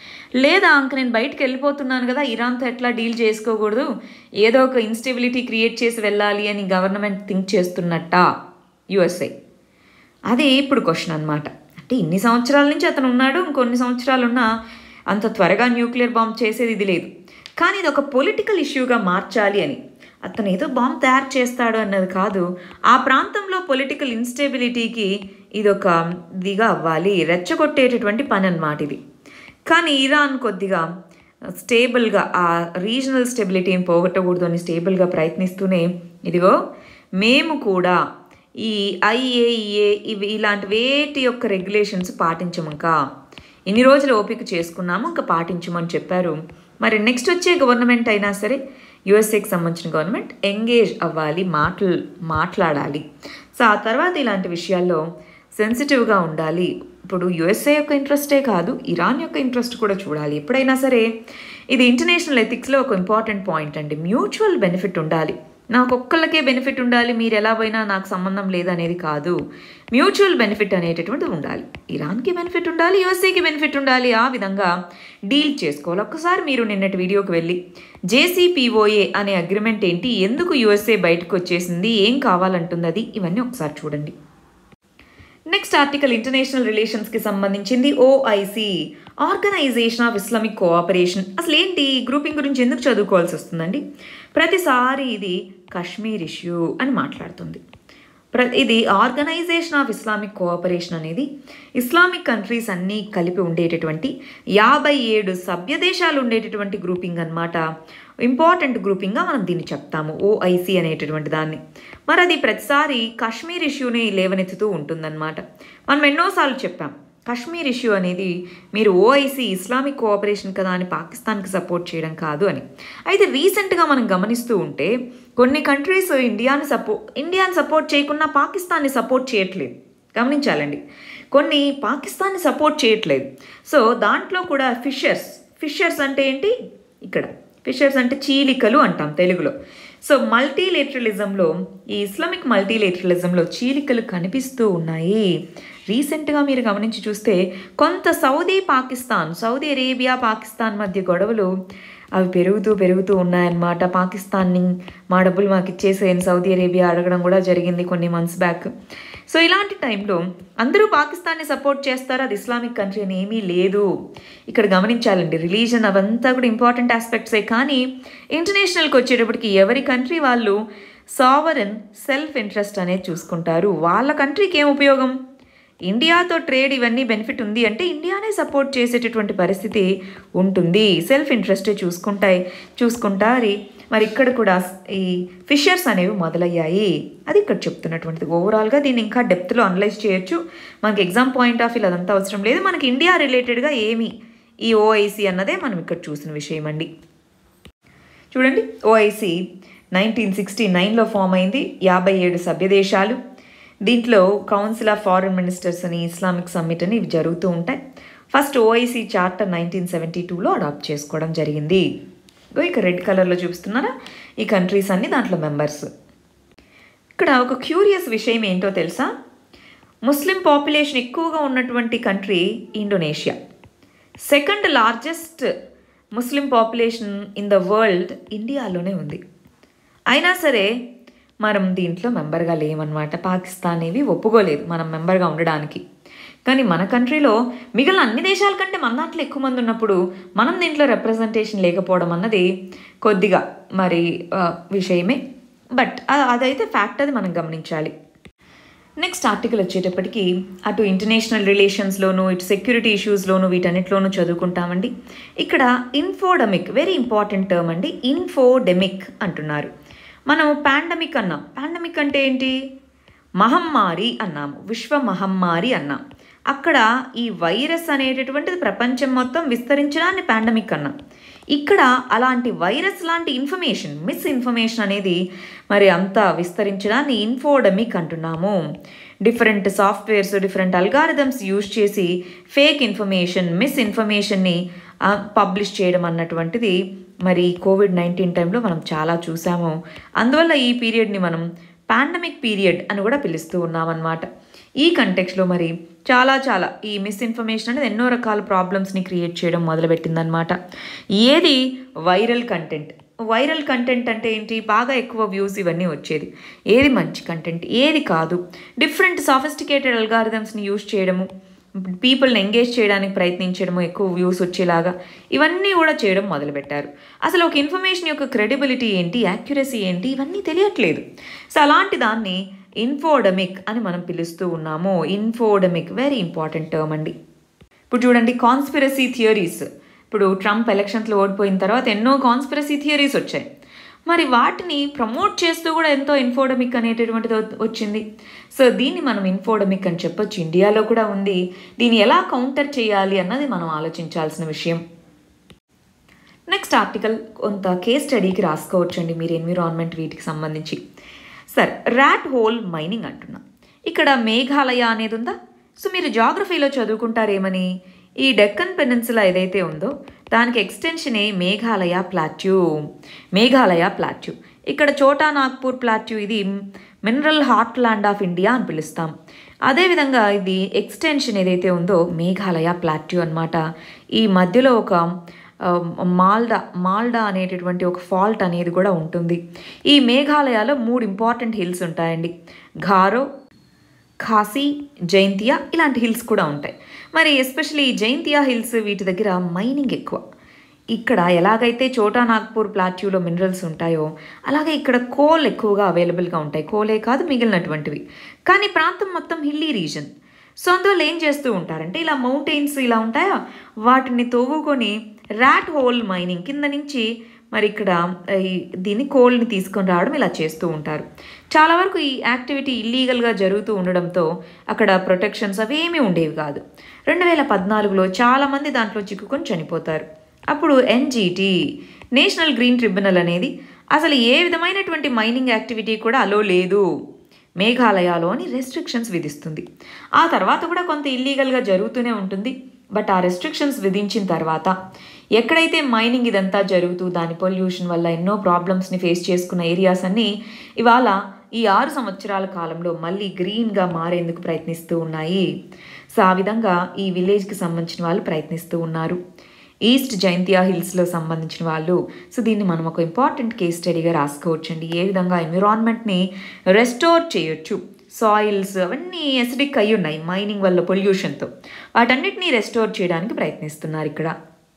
లేదా అంక నేను బయటకు వెళ్ళిపోతున్నాను కదా ఇరాన్తో ఎట్లా డీల్ చేసుకోకూడదు ఏదో ఒక ఇన్స్టెబిలిటీ క్రియేట్ చేసి వెళ్ళాలి అని గవర్నమెంట్ థింక్ చేస్తున్నట్ట యుఎస్ఏ అది ఇప్పుడు క్వశ్చన్ అనమాట అంటే ఇన్ని సంవత్సరాల నుంచి అతను ఉన్నాడు ఇంకొన్ని సంవత్సరాలు ఉన్నా అంత త్వరగా న్యూక్లియర్ బాంబ్ చేసేది ఇది లేదు కానీ ఇది ఒక పొలిటికల్ ఇష్యూగా మార్చాలి అని అతను ఏదో బాంబ్ తయారు చేస్తాడు అన్నది కాదు ఆ ప్రాంతంలో పొలిటికల్ ఇన్స్టెబిలిటీకి ఇది ఒక ఇదిగా అవ్వాలి రెచ్చగొట్టేటటువంటి పని అన్నమాట ఇది కానీ ఇరాన్ కొద్దిగా స్టేబుల్గా ఆ రీజనల్ స్టెబిలిటీని పోగొట్టకూడదు అని స్టేబుల్గా ప్రయత్నిస్తూనే ఇదిగో మేము కూడా ఈ ఐఏఈఏ ఇవి ఇలాంటి వేటి యొక్క రెగ్యులేషన్స్ పాటించమంకా ఇన్ని రోజులు ఓపిక చేసుకున్నాము ఇంకా పాటించమని చెప్పారు మరి నెక్స్ట్ వచ్చే గవర్నమెంట్ అయినా సరే యుఎస్ఏకి సంబంధించిన గవర్నమెంట్ ఎంగేజ్ అవ్వాలి మాటలు మాట్లాడాలి సో ఆ తర్వాత ఇలాంటి విషయాల్లో సెన్సిటివ్గా ఉండాలి ఇప్పుడు యుఎస్ఏ యొక్క ఇంట్రెస్టే కాదు ఇరాన్ యొక్క ఇంట్రెస్ట్ కూడా చూడాలి ఎప్పుడైనా సరే ఇది ఇంటర్నేషనల్ ఎథిక్స్లో ఒక ఇంపార్టెంట్ పాయింట్ అండి మ్యూచువల్ బెనిఫిట్ ఉండాలి నాకు ఒక్కళ్ళకే బెనిఫిట్ ఉండాలి మీరు ఎలా పోయినా నాకు సంబంధం లేదనేది కాదు మ్యూచువల్ బెనిఫిట్ అనేటటువంటిది ఉండాలి ఇరాన్కి బెనిఫిట్ ఉండాలి యుఎస్ఏకి బెనిఫిట్ ఉండాలి ఆ విధంగా డీల్ చేసుకోవాలి ఒక్కసారి మీరు నిన్నటి వీడియోకి వెళ్ళి జేసీపీఓఏ అనే అగ్రిమెంట్ ఏంటి ఎందుకు యుఎస్ఏ బయటకు వచ్చేసింది ఏం కావాలంటుంది అది ఇవన్నీ ఒకసారి చూడండి నెక్స్ట్ ఆర్టికల్ ఇంటర్నేషనల్ రిలేషన్స్కి సంబంధించింది OIC organisation of Islamic cooperation అసలు ఏంటి ఈ గ్రూపింగ్ గురించి ఎందుకు చదువుకోవాల్సి వస్తుందండి ప్రతిసారి ఇది కశ్మీర్ ఇష్యూ అని మాట్లాడుతుంది ప్ర ఇది ఆర్గనైజేషన్ ఆఫ్ ఇస్లామిక్ కోఆపరేషన్ అనేది ఇస్లామిక్ కంట్రీస్ అన్నీ కలిపి ఉండేటటువంటి యాభై ఏడు సభ్య దేశాలు ఉండేటటువంటి గ్రూపింగ్ అన్నమాట ఇంపార్టెంట్ గ్రూపింగ్గా మనం దీన్ని చెప్తాము ఓఐసి అనేటటువంటి దాన్ని మరి అది ప్రతిసారి కాశ్మీర్ ఇష్యూని లేవనెత్తుతూ ఉంటుందన్నమాట మనం ఎన్నోసార్లు చెప్పాం కాశ్మీర్ ఇష్యూ అనేది మీరు ఓఐసి ఇస్లామిక్ కోఆపరేషన్ కదా అని పాకిస్తాన్కి సపోర్ట్ చేయడం కాదు అని అయితే రీసెంట్గా మనం గమనిస్తూ ఉంటే కొన్ని కంట్రీస్ ఇండియాని సపో ఇండియాని సపోర్ట్ చేయకుండా పాకిస్తాన్ని సపోర్ట్ చేయట్లేదు గమనించాలండి కొన్ని పాకిస్తాన్ని సపోర్ట్ చేయట్లేదు సో దాంట్లో కూడా ఫిషర్స్ ఫిషర్స్ అంటే ఏంటి ఇక్కడ ఫిషర్స్ అంటే చీలికలు అంటాం తెలుగులో సో మల్టీలేటరలిజంలో ఈ ఇస్లామిక్ మల్టీలేటరలిజంలో చీలికలు కనిపిస్తూ ఉన్నాయి రీసెంట్గా మీరు గమనించి చూస్తే కొంత Saudi Pakistan Saudi Arabia Pakistan మధ్య గొడవలు అవి పెరుగుతూ పెరుగుతూ ఉన్నాయన్నమాట పాకిస్తాన్ని మా డబ్బులు మాకు ఇచ్చేసేయని సౌదీ అరేబియా అడగడం కూడా జరిగింది కొన్ని మంత్స్ బ్యాక్ సో ఇలాంటి టైంలో అందరూ పాకిస్తాన్ని సపోర్ట్ చేస్తారు అది ఇస్లామిక్ కంట్రీ అని ఏమీ లేదు ఇక్కడ గమనించాలండి రిలీజన్ అవంతా కూడా ఇంపార్టెంట్ ఆస్పెక్ట్సే కానీ ఇంటర్నేషనల్కి వచ్చేటప్పటికి ఎవరి కంట్రీ వాళ్ళు సావరన్ సెల్ఫ్ ఇంట్రెస్ట్ అనేది చూసుకుంటారు వాళ్ళ కంట్రీకి ఏం ఉపయోగం ఇండియాతో ట్రేడ్ ఇవన్నీ బెనిఫిట్ ఉంది అంటే ఇండియానే సపోర్ట్ చేసేటటువంటి పరిస్థితి ఉంటుంది సెల్ఫ్ ఇంట్రెస్టే చూసుకుంటాయి చూసుకుంటారు మరి ఇక్కడ కూడా ఈ ఫిషర్స్ అనేవి మొదలయ్యాయి అది ఇక్కడ చెప్తున్నటువంటిది ఓవరాల్గా దీన్ని ఇంకా డెప్త్లో అనలైజ్ చేయొచ్చు మనకి ఎగ్జామ్ పాయింట్ ఆఫ్ వ్యూ అదంతా అవసరం లేదు మనకి ఇండియా రిలేటెడ్గా ఏమి ఈ ఓఐసి అన్నదే మనం ఇక్కడ చూసిన విషయం అండి చూడండి ఓఐసి నైన్టీన్ సిక్స్టీ నైన్లో ఫామ్ అయింది యాభై ఏడు సభ్య దేశాలు దీంట్లో కౌన్సిల్ ఆఫ్ ఫారిన్ మినిస్టర్స్ అని ఇస్లామిక్ సమ్మిట్ అని ఇవి జరుగుతూ ఉంటాయి first OIC charter nineteen seventy టూలో అడాప్ట్ చేసుకోవడం జరిగింది ఇగో ఇక రెడ్ కలర్లో చూపిస్తున్నారా ఈ కంట్రీస్ అన్ని దాంట్లో మెంబర్స్ ఇక్కడ ఒక క్యూరియస్ విషయం ఏంటో తెలుసా ముస్లిం పాపులేషన్ ఎక్కువగా ఉన్నటువంటి country Indonesia second largest Muslim population in the world ఇండియాలోనే ఉంది అయినా సరే మనం దీంట్లో మెంబర్గా లేమన్నమాట పాకిస్తాన్ ఏవి ఒప్పుకోలేదు మనం మెంబర్గా ఉండడానికి కానీ మన కంట్రీలో మిగిలిన అన్ని దేశాల కంటే మన దాంట్లో ఎక్కువ మంది ఉన్నప్పుడు మనం దీంట్లో రిప్రజెంటేషన్ లేకపోవడం అన్నది కొద్దిగా మరి ఆ, విషయమే బట్ అ- అదైతే ఫ్యాక్ట్ అది మనం గమనించాలి నెక్స్ట్ ఆర్టికల్ వచ్చేటప్పటికి అటు ఇంటర్నేషనల్ రిలేషన్స్లోను ఇటు సెక్యూరిటీ ఇష్యూస్లోను వీటన్నిటిలోనూ చదువుకుంటామండి ఇక్కడ ఇన్ఫోడమిక్ వెరీ ఇంపార్టెంట్ టర్మ్ అండి ఇన్ఫోడెమిక్ అంటున్నారు మనం పాండమిక్ అన్నాం పాండమిక్ అంటే ఏంటి మహమ్మారి అన్నాము విశ్వ మహమ్మారి అన్నాం అక్కడ ఈ వైరస్ అనేటటువంటిది ప్రపంచం మొత్తం విస్తరించడాన్ని పాండమిక్ అన్నాం ఇక్కడ అలాంటి వైరస్ లాంటి ఇన్ఫర్మేషన్ మిస్ ఇన్ఫర్మేషన్ అనేది మరి అంతా విస్తరించడాన్ని ఇన్ఫోడమిక్ అంటున్నాము different softwares different algorithms use చేసి ఫేక్ ఇన్ఫర్మేషన్ మిస్ ఇన్ఫర్మేషన్ని పబ్లిష్ చేయడం అన్నటువంటిది మరి కోవిడ్ నైన్టీన్ టైంలో మనం చాలా చూసాము అందువల్ల ఈ పీరియడ్ని మనం పాండమిక్ పీరియడ్ అని కూడా పిలుస్తూ ఉన్నామన్నమాట ఈ కంటెక్స్లో మరి చాలా చాలా ఈ మిస్ఇన్ఫర్మేషన్ అనేది ఎన్నో రకాల ప్రాబ్లమ్స్ని క్రియేట్ చేయడం మొదలుపెట్టిందనమాట ఏది వైరల్ కంటెంట్ వైరల్ కంటెంట్ అంటే ఏంటి బాగా ఎక్కువ వ్యూస్ ఇవన్నీ వచ్చేది ఏది మంచి కంటెంట్ ఏది కాదు డిఫరెంట్ సాఫిస్టికేటెడ్ అల్గారిథమ్స్ని యూజ్ చేయడము పీపుల్ని ఎంగేజ్ చేయడానికి ప్రయత్నించడము ఎక్కువ వ్యూస్ వచ్చేలాగా ఇవన్నీ కూడా చేయడం మొదలుపెట్టారు అసలు ఒక ఇన్ఫర్మేషన్ యొక్క క్రెడిబిలిటీ ఏంటి యాక్యురసీ ఏంటి ఇవన్నీ తెలియట్లేదు సో అలాంటి దాన్ని ఇన్ఫోడమిక్ అని మనం పిలుస్తూ ఉన్నాము ఇన్ఫోడమిక్ వెరీ ఇంపార్టెంట్ టర్మ్ అండి ఇప్పుడు చూడండి కాన్స్పిరసీ థియరీస్ ఇప్పుడు ట్రంప్ ఎలక్షన్స్లో ఓడిపోయిన తర్వాత ఎన్నో కాన్స్పిరసీ థియరీస్ వచ్చాయి మరి వాటిని ప్రమోట్ చేస్తూ కూడా ఎంతో ఇన్ఫోడమిక్ అనేటటువంటిది వ- వచ్చింది సో దీన్ని మనం ఇన్ఫోడమిక్ అని చెప్పొచ్చు ఇండియాలో కూడా ఉంది దీన్ని ఎలా కౌంటర్ చేయాలి అన్నది మనం ఆలోచించాల్సిన విషయం నెక్స్ట్ ఆర్టికల్ కొంత కేస్ స్టడీకి రాసుకోవచ్చండి మీరు ఎన్విరాన్మెంట్ వీటికి సంబంధించి సరే ర్యాట్ హోల్ మైనింగ్ అంటున్నాం ఇక్కడ మేఘాలయ అనేది ఉందా సో మీరు జాగ్రఫీలో చదువుకుంటారేమని ఈ డెక్కన్ పెనిన్సులా ఏదైతే ఉందో దానికి ఎక్స్టెన్షనే మేఘాలయ ప్లాట్యూ మేఘాలయ ప్లాట్యూ ఇక్కడ చోటా నాగ్పూర్ ప్లాట్యూ ఇది mineral heartland of India అని పిలుస్తాం అదేవిధంగా ఇది ఎక్స్టెన్షన్ ఏదైతే ఉందో మేఘాలయ ప్లాట్యూ అన్నమాట ఈ మధ్యలో ఒక ఆ, మాల్డా మాల్డా అనేటటువంటి ఒక ఫాల్ట్ అనేది కూడా ఉంటుంది ఈ మేఘాలయాలో మూడు ఇంపార్టెంట్ హిల్స్ ఉంటాయండి ఘారో ఖాసీ జైంతియా ఇలాంటి హిల్స్ కూడా ఉంటాయి మరి ఎస్పెషల్లీ ఈ జైంతియా హిల్స్ వీటి దగ్గర మైనింగ్ ఎక్కువ ఇక్కడ ఎలాగైతే చోటా నాగ్పూర్ ప్లాట్యూలో మినరల్స్ ఉంటాయో అలాగే ఇక్కడ కోల్ ఎక్కువగా అవైలబుల్గా ఉంటాయి కోలే కాదు మిగిలినటువంటివి కానీ ప్రాంతం మొత్తం హిల్లీ రీజన్ సో అందువల్ల ఏం చేస్తూ ఉంటారంటే ఇలా మౌంటైన్స్ ఇలా ఉంటాయా వాటిని తవ్వుకొని ర్యాట్ హోల్ మైనింగ్ కింద నుంచి మరి ఇక్కడ ఈ దీన్ని కోల్ని తీసుకొని రావడం ఇలా చేస్తూ ఉంటారు చాలా వరకు ఈ యాక్టివిటీ ఇల్లీగల్గా జరుగుతూ ఉండడంతో అక్కడ ప్రొటెక్షన్స్ అవి ఏమీ ఉండేవి కాదు రెండు వేల పద్నాలుగులో చాలామంది దాంట్లో చిక్కుకొని చనిపోతారు అప్పుడు ఎన్జీటీ నేషనల్ గ్రీన్ ట్రిబ్యునల్ అనేది అసలు ఏ విధమైనటువంటి మైనింగ్ యాక్టివిటీ కూడా అలో లేదు మేఘాలయాలో అని రెస్ట్రిక్షన్స్ విధిస్తుంది ఆ తర్వాత కూడా కొంత ఇల్లీగల్గా జరుగుతూనే ఉంటుంది బట్ ఆ రెస్ట్రిక్షన్స్ విధించిన తర్వాత ఎక్కడైతే మైనింగ్ ఇదంతా జరుగుతూ దాని పొల్యూషన్ వల్ల ఎన్నో ప్రాబ్లమ్స్ని ఫేస్ చేసుకున్న ఏరియాస్ అన్నీ ఇవాళ ఈ ఆరు సంవత్సరాల కాలంలో మళ్ళీ గ్రీన్గా మారేందుకు ప్రయత్నిస్తూ ఉన్నాయి సో ఆ విధంగా ఈ విలేజ్కి సంబంధించిన వాళ్ళు ప్రయత్నిస్తూ ఉన్నారు ఈస్ట్ జైంతియా హిల్స్లో సంబంధించిన వాళ్ళు సో దీన్ని మనం ఒక ఇంపార్టెంట్ కేస్ స్టడీగా రాసుకోవచ్చండి ఏ విధంగా ఎన్విరాన్మెంట్ని రెస్టోర్ చేయొచ్చు సాయిల్స్ అవన్నీ ఎసిడిక్ అయి ఉన్నాయి మైనింగ్ వల్ల పొల్యూషన్తో వాటన్నిటినీ రెస్టోర్ చేయడానికి ప్రయత్నిస్తున్నారు ఇక్కడ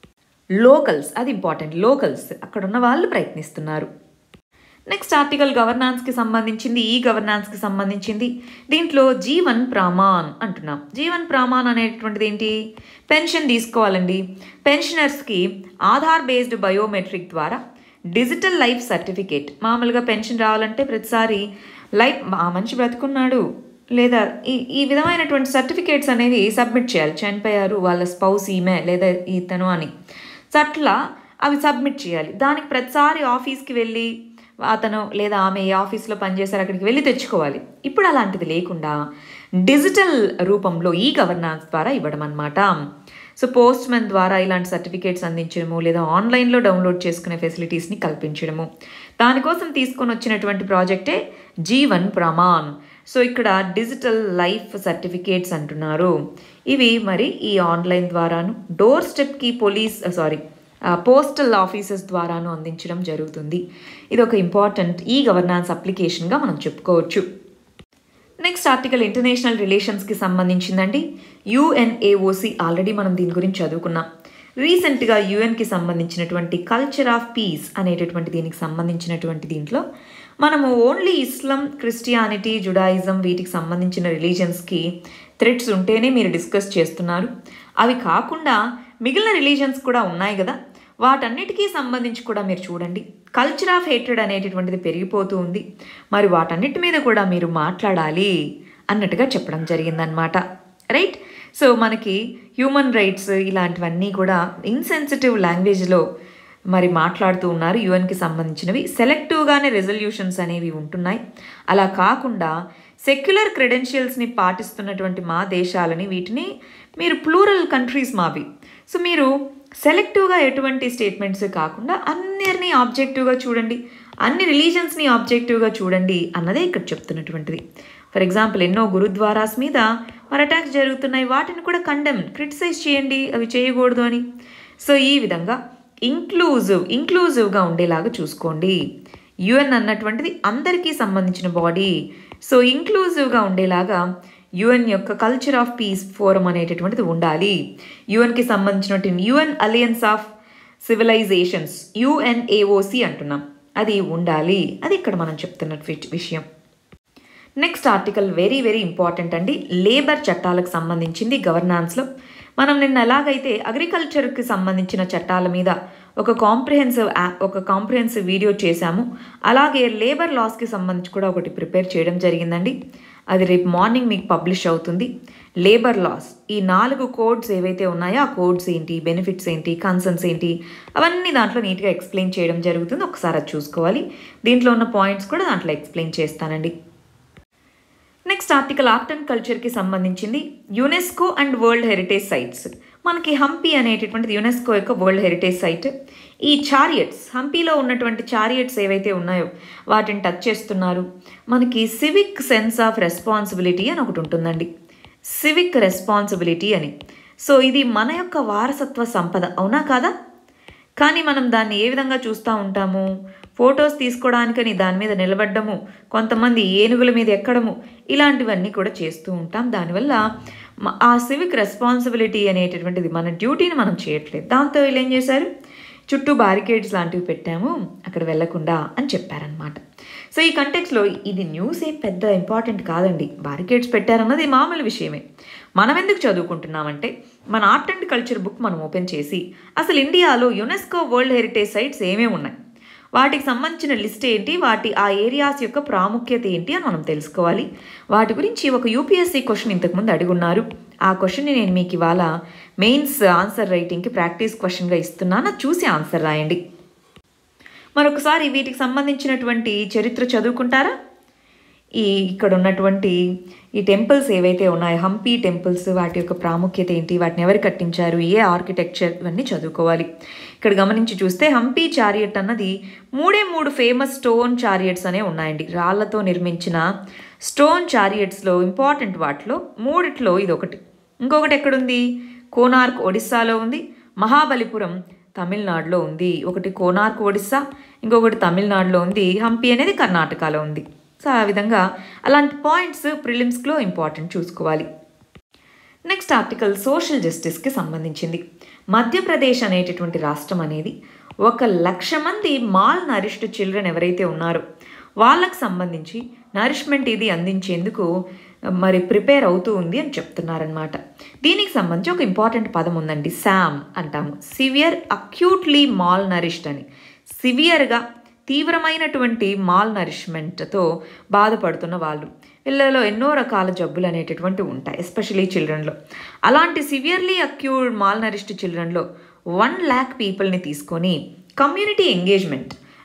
లోకల్స్ అది ఇంపార్టెంట్ లోకల్స్ అక్కడ ఉన్న వాళ్ళు ప్రయత్నిస్తున్నారు నెక్స్ట్ ఆర్టికల్ గవర్నాన్స్కి సంబంధించింది ఈ గవర్నాన్స్కి సంబంధించింది దీంట్లో జీవన్ ప్రామాన్ అంటున్నాం జీవన్ ప్రామాన్ అనేటువంటిది ఏంటి పెన్షన్ తీసుకోవాలండి పెన్షనర్స్కి ఆధార్ బేస్డ్ బయోమెట్రిక్ ద్వారా డిజిటల్ లైఫ్ సర్టిఫికేట్ మామూలుగా పెన్షన్ రావాలంటే ప్రతిసారి లైఫ్ ఆ మనిషి బ్రతుకున్నాడు లేదా ఈ ఈ విధమైనటువంటి సర్టిఫికేట్స్ అనేవి సబ్మిట్ చేయాలి చనిపోయారు వాళ్ళ స్పౌస్ ఈమె లేదా ఇతను అని సో అట్లా అవి సబ్మిట్ చేయాలి దానికి ప్రతిసారి ఆఫీస్కి వెళ్ళి అతను లేదా ఆమె ఏ ఆఫీస్లో పనిచేశారు అక్కడికి వెళ్ళి తెచ్చుకోవాలి ఇప్పుడు అలాంటిది లేకుండా డిజిటల్ రూపంలో ఈ గవర్నాన్స్ ద్వారా ఇవ్వడం అనమాట సో పోస్ట్ మ్యాన్ ద్వారా ఇలాంటి సర్టిఫికేట్స్ అందించడము లేదా ఆన్లైన్లో డౌన్లోడ్ చేసుకునే ఫెసిలిటీస్ని కల్పించడము దానికోసం తీసుకొని వచ్చినటువంటి ప్రాజెక్టే జీవన్ ప్రమాణ్ సో ఇక్కడ డిజిటల్ లైఫ్ సర్టిఫికేట్స్ అంటున్నారు ఇవి మరి ఈ ఆన్లైన్ ద్వారాను డోర్ స్టెప్కి పోలీస్ సారీ పోస్టల్ ఆఫీసెస్ ద్వారాను అందించడం జరుగుతుంది ఇది ఒక ఇంపార్టెంట్ ఈ గవర్నాన్స్ అప్లికేషన్గా మనం చెప్పుకోవచ్చు నెక్స్ట్ ఆర్టికల్ ఇంటర్నేషనల్ రిలేషన్స్కి సంబంధించిందండి యుఎన్ఏఓసి ఆల్రెడీ మనం దీని గురించి చదువుకున్నాం రీసెంట్గా యుఎన్కి సంబంధించినటువంటి కల్చర్ ఆఫ్ పీస్ అనేటటువంటి దీనికి సంబంధించినటువంటి దీంట్లో మనము ఓన్లీ ఇస్లాం క్రిస్టియానిటీ జుడాయిజం వీటికి సంబంధించిన రిలీజన్స్కి థ్రెడ్స్ ఉంటేనే మీరు డిస్కస్ చేస్తున్నారు అవి కాకుండా మిగిలిన రిలీజన్స్ కూడా ఉన్నాయి కదా వాటన్నిటికీ సంబంధించి కూడా మీరు చూడండి కల్చర్ ఆఫ్ హేట్రెడ్ అనేటటువంటిది పెరిగిపోతూ ఉంది మరి వాటన్నిటి మీద కూడా మీరు మాట్లాడాలి అన్నట్టుగా చెప్పడం జరిగిందనమాట రైట్ సో మనకి హ్యూమన్ రైట్స్ ఇలాంటివన్నీ కూడా ఇన్సెన్సిటివ్ లాంగ్వేజ్లో మరి మాట్లాడుతూ ఉన్నారు యుఎన్కి సంబంధించినవి సెలెక్టివ్గానే రెజల్యూషన్స్ అనేవి ఉంటున్నాయి అలా కాకుండా సెక్యులర్ క్రెడెన్షియల్స్ని పాటిస్తున్నటువంటి మా దేశాలని వీటిని మీరు ప్లూరల్ కంట్రీస్ మావి సో మీరు సెలెక్టివ్గా ఎటువంటి స్టేట్మెంట్స్ కాకుండా అన్నిటినీ ఆబ్జెక్టివ్గా చూడండి అన్ని రిలీజన్స్ని ఆబ్జెక్టివ్గా చూడండి అన్నదే ఇక్కడ చెప్తున్నటువంటిది ఫర్ ఎగ్జాంపుల్ ఎన్నో గురుద్వారాస్ మీద మరి అటాక్స్ జరుగుతున్నాయి వాటిని కూడా కండెమ్ క్రిటిసైజ్ చేయండి అవి చేయకూడదు అని సో ఈ విధంగా ఇంక్లూజివ్ ఇంక్లూజివ్గా ఉండేలాగా చూసుకోండి యుఎన్ అన్నటువంటిది అందరికీ సంబంధించిన బాడీ సో ఇంక్లూజివ్గా ఉండేలాగా యుఎన్ యొక్క కల్చర్ ఆఫ్ పీస్ ఫోరం అనేటటువంటిది ఉండాలి యుఎన్కి సంబంధించినటువంటి UN alliance of civilisations UNAOC అంటున్నాం అది ఉండాలి అది ఇక్కడ మనం చెప్తున్న విషయం next article very very important అండి లేబర్ చట్టాలకు సంబంధించింది గవర్నాన్స్లో మనం నిన్న ఎలాగైతే అగ్రికల్చర్కి సంబంధించిన చట్టాల మీద ఒక కాంప్రిహెన్సివ్ ఒక కాంప్రిహెన్సివ్ వీడియో చేశాము అలాగే లేబర్ లాస్కి సంబంధించి కూడా ఒకటి ప్రిపేర్ చేయడం జరిగిందండి అది రేపు మార్నింగ్ మీకు పబ్లిష్ అవుతుంది లేబర్ లాస్ ఈ నాలుగు కోడ్స్ ఏవైతే ఉన్నాయో ఆ కోడ్స్ ఏంటి బెనిఫిట్స్ ఏంటి కన్సర్న్స్ ఏంటి అవన్నీ దాంట్లో నీట్గా ఎక్స్ప్లెయిన్ చేయడం జరుగుతుంది ఒకసారి అది చూసుకోవాలి దీంట్లో ఉన్న పాయింట్స్ కూడా దాంట్లో ఎక్స్ప్లెయిన్ చేస్తానండి నెక్స్ట్ ఆర్టికల్ ఆర్ట్ అండ్ కల్చర్కి సంబంధించింది UNESCO and world heritage sites మనకి హంపి అనేటటువంటిది యునెస్కో యొక్క వరల్డ్ హెరిటేజ్ సైట్ ఈ చారియట్స్ హంపీలో ఉన్నటువంటి చారియట్స్ ఏవైతే ఉన్నాయో వాటిని టచ్ చేస్తున్నారు మనకి సివిక్ సెన్స్ ఆఫ్ రెస్పాన్సిబిలిటీ అని ఒకటి ఉంటుందండి సివిక్ రెస్పాన్సిబిలిటీ అని సో ఇది మన యొక్క వారసత్వ సంపద అవునా కాదా కానీ మనం దాన్ని ఏ విధంగా చూస్తూ ఉంటాము ఫొటోస్ తీసుకోవడానికని దాని మీద నిలబడ్డము కొంతమంది ఏనుగుల మీద ఎక్కడము ఇలాంటివన్నీ కూడా చేస్తూ ఉంటాం దానివల్ల ఆ సివిక్ రెస్పాన్సిబిలిటీ అనేటటువంటిది మన డ్యూటీని మనం చేయట్లేదు దాంతో వీళ్ళు ఏం చేశారు చుట్టూ బారికేడ్స్ లాంటివి పెట్టాము అక్కడ వెళ్లకుండా అని చెప్పారనమాట సో ఈ కంటెక్స్లో ఇది న్యూస్ ఏ పెద్ద ఇంపార్టెంట్ కాదండి బారికేడ్స్ పెట్టారన్నది మామూలు విషయమే మనం ఎందుకు చదువుకుంటున్నామంటే మన ఆర్ట్ అండ్ కల్చర్ బుక్ మనం ఓపెన్ చేసి అసలు ఇండియాలో యునెస్కో వరల్డ్ హెరిటేజ్ సైట్స్ ఏమేమి ఉన్నాయి వాటికి సంబంధించిన లిస్ట్ ఏంటి వాటి ఆ ఏరియాస్ యొక్క ప్రాముఖ్యత ఏంటి అని మనం తెలుసుకోవాలి వాటి గురించి ఒక యూపీఎస్సీ క్వశ్చన్ ఇంతకుముందు అడుగున్నారు ఆ క్వశ్చన్ని నేను మీకు ఇవాళ మెయిన్స్ ఆన్సర్ రైటింగ్కి ప్రాక్టీస్ క్వశ్చన్గా ఇస్తున్నాను చూసి ఆన్సర్ రాయండి మరొకసారి వీటికి సంబంధించినటువంటి చరిత్ర చదువుకుంటారా ఈ ఇక్కడ ఉన్నటువంటి ఈ టెంపుల్స్ ఏవైతే ఉన్నాయో హంపీ టెంపుల్స్ వాటి యొక్క ప్రాముఖ్యత ఏంటి వాటిని ఎవరు కట్టించారు ఏ ఆర్కిటెక్చర్ ఇవన్నీ చదువుకోవాలి ఇక్కడ గమనించి చూస్తే హంపీ చారియట్ అన్నది మూడే మూడు ఫేమస్ స్టోన్ చారియట్స్ అనే ఉన్నాయండి రాళ్లతో నిర్మించిన స్టోన్ చారియట్స్లో ఇంపార్టెంట్ వాటిలో మూడిట్లో ఇది ఒకటి ఇంకొకటి ఎక్కడుంది కోనార్క్ ఒడిస్సాలో ఉంది మహాబలిపురం తమిళనాడులో ఉంది ఒకటి కోనార్క్ ఒడిస్సా ఇంకొకటి తమిళనాడులో ఉంది హంపి అనేది కర్ణాటకలో ఉంది సో ఆ విధంగా అలాంటి పాయింట్స్ ప్రిలిమ్స్లో ఇంపార్టెంట్ చూసుకోవాలి నెక్స్ట్ ఆర్టికల్ సోషల్ జస్టిస్కి సంబంధించింది మధ్యప్రదేశ్ అనేటటువంటి రాష్ట్రం అనేది ఒక లక్ష మంది మాల్ నరిష్డ్ చిల్డ్రన్ ఎవరైతే ఉన్నారో వాళ్ళకు సంబంధించి నరిష్మెంట్ ఇది అందించేందుకు మరి ప్రిపేర్ అవుతూ ఉంది అని చెప్తున్నారనమాట దీనికి సంబంధించి ఒక ఇంపార్టెంట్ పదం ఉందండి శామ్ అంటాము సివియర్ అక్యూట్లీ మాల్ నరిష్డ్ అని సివియర్గా తీవ్రమైనటువంటి మాల్ నరిష్మెంట్తో బాధపడుతున్న వాళ్ళు పిల్లలలో ఎన్నో రకాల జబ్బులు అనేటటువంటి ఉంటాయి ఎస్పెషలీ చిల్డ్రన్లో అలాంటి సివియర్లీ అక్యూర్డ్ మాల్ నరిష్డ్ చిల్డ్రన్లో వన్ ల్యాక్ పీపుల్ని తీసుకొని కమ్యూనిటీ ఎంగేజ్మెంట్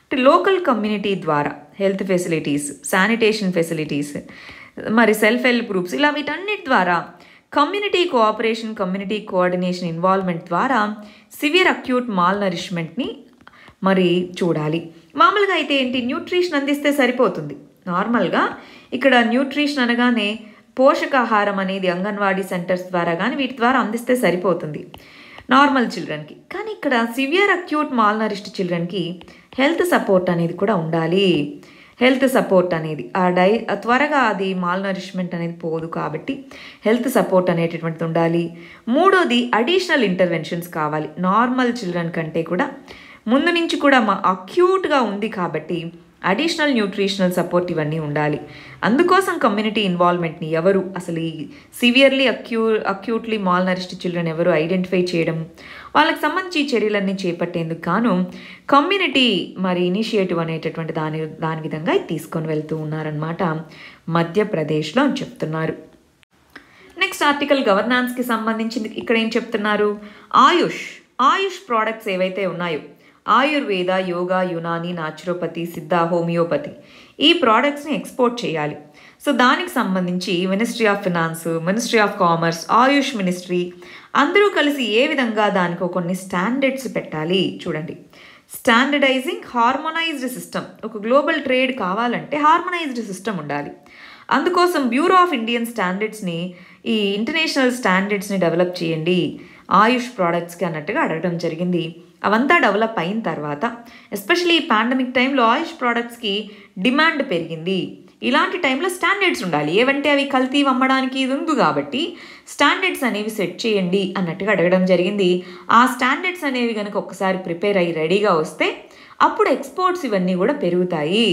అంటే లోకల్ కమ్యూనిటీ ద్వారా హెల్త్ ఫెసిలిటీస్ శానిటేషన్ ఫెసిలిటీస్ మరి సెల్ఫ్ హెల్ప్ గ్రూప్స్ ఇలా వీటన్నిటి ద్వారా community cooperation community coordination involvement ద్వారా సివియర్ అక్యూట్ మాల్ నరిష్మెంట్ని మరి చూడాలి మామూలుగా అయితే ఏంటి న్యూట్రిషన్ అందిస్తే సరిపోతుంది నార్మల్గా ఇక్కడ న్యూట్రిషన్ అనగానే పోషకాహారం అనేది అంగన్వాడీ సెంటర్స్ ద్వారా కానీ వీటి ద్వారా అందిస్తే సరిపోతుంది నార్మల్ చిల్డ్రన్కి కానీ ఇక్కడ సివియర్ అక్యూట్ మాల్ నరిష్డ్ చిల్డ్రన్కి హెల్త్ సపోర్ట్ అనేది కూడా ఉండాలి హెల్త్ సపోర్ట్ అనేది ఆ డై త్వరగా అది మాల్ నరిష్మెంట్ అనేది పోదు కాబట్టి హెల్త్ సపోర్ట్ అనేటటువంటిది ఉండాలి మూడోది అడిషనల్ ఇంటర్వెన్షన్స్ కావాలి నార్మల్ చిల్డ్రన్ కంటే కూడా ముందు నుంచి కూడా మా అక్యూట్గా ఉంది కాబట్టి అడిషనల్ న్యూట్రిషనల్ సపోర్ట్ ఇవన్నీ ఉండాలి అందుకోసం కమ్యూనిటీ ఇన్వాల్వ్మెంట్ని ఎవరు అసలు ఈ సివియర్లీ అక్యూ అక్యూట్లీ మాల్ నరిష్డ్ చిల్డ్రన్ ఎవరు ఐడెంటిఫై చేయడం వాళ్ళకి సంబంధించి ఈ చర్యలన్నీ చేపట్టేందుకు గాను కమ్యూనిటీ మరి ఇనిషియేటివ్ అనేటటువంటి దాని దాని విధంగా ఇది తీసుకొని వెళ్తూ ఉన్నారనమాట మధ్యప్రదేశ్లో అని చెప్తున్నారు నెక్స్ట్ ఆర్టికల్ గవర్నాన్స్కి సంబంధించింది ఇక్కడ ఏం చెప్తున్నారు ఆయుష్ ఆయుష్ ప్రోడక్ట్స్ ఏవైతే ఉన్నాయో Ayurveda yoga Unani naturopathy Siddha homeopathy ఈ ప్రోడక్ట్స్ని ఎక్స్పోర్ట్ చేయాలి సో దానికి సంబంధించి ministry of finance ministry of commerce AYUSH ministry అందరూ కలిసి ఏ విధంగా దానికి కొన్ని స్టాండర్డ్స్ పెట్టాలి చూడండి స్టాండర్డైజింగ్ హార్మోనైజ్డ్ సిస్టమ్ ఒక గ్లోబల్ ట్రేడ్ కావాలంటే హార్మోనైజ్డ్ సిస్టమ్ ఉండాలి అందుకోసం బ్యూరో ఆఫ్ ఇండియన్ స్టాండర్డ్స్ని ఈ ఇంటర్నేషనల్ స్టాండర్డ్స్ని డెవలప్ చేయండి ఆయుష్ ప్రోడక్ట్స్కి అన్నట్టుగా అడగడం జరిగింది అవంతా డెవలప్ అయిన తర్వాత ఎస్పెషలీ ఈ పాండమిక్ టైంలో ఆయుష్ ప్రోడక్ట్స్కి డిమాండ్ పెరిగింది ఇలాంటి టైంలో స్టాండర్డ్స్ ఉండాలి ఏవంటే అవి కల్తీ అమ్మడానికి ఇది ఉంది కాబట్టి స్టాండర్డ్స్ అనేవి సెట్ చేయండి అన్నట్టుగా అడగడం జరిగింది ఆ స్టాండర్డ్స్ అనేవి కనుక ఒక్కసారి ప్రిపేర్ అయ్యి రెడీగా వస్తే అప్పుడు ఎక్స్పోర్ట్స్ ఇవన్నీ కూడా పెరుగుతాయి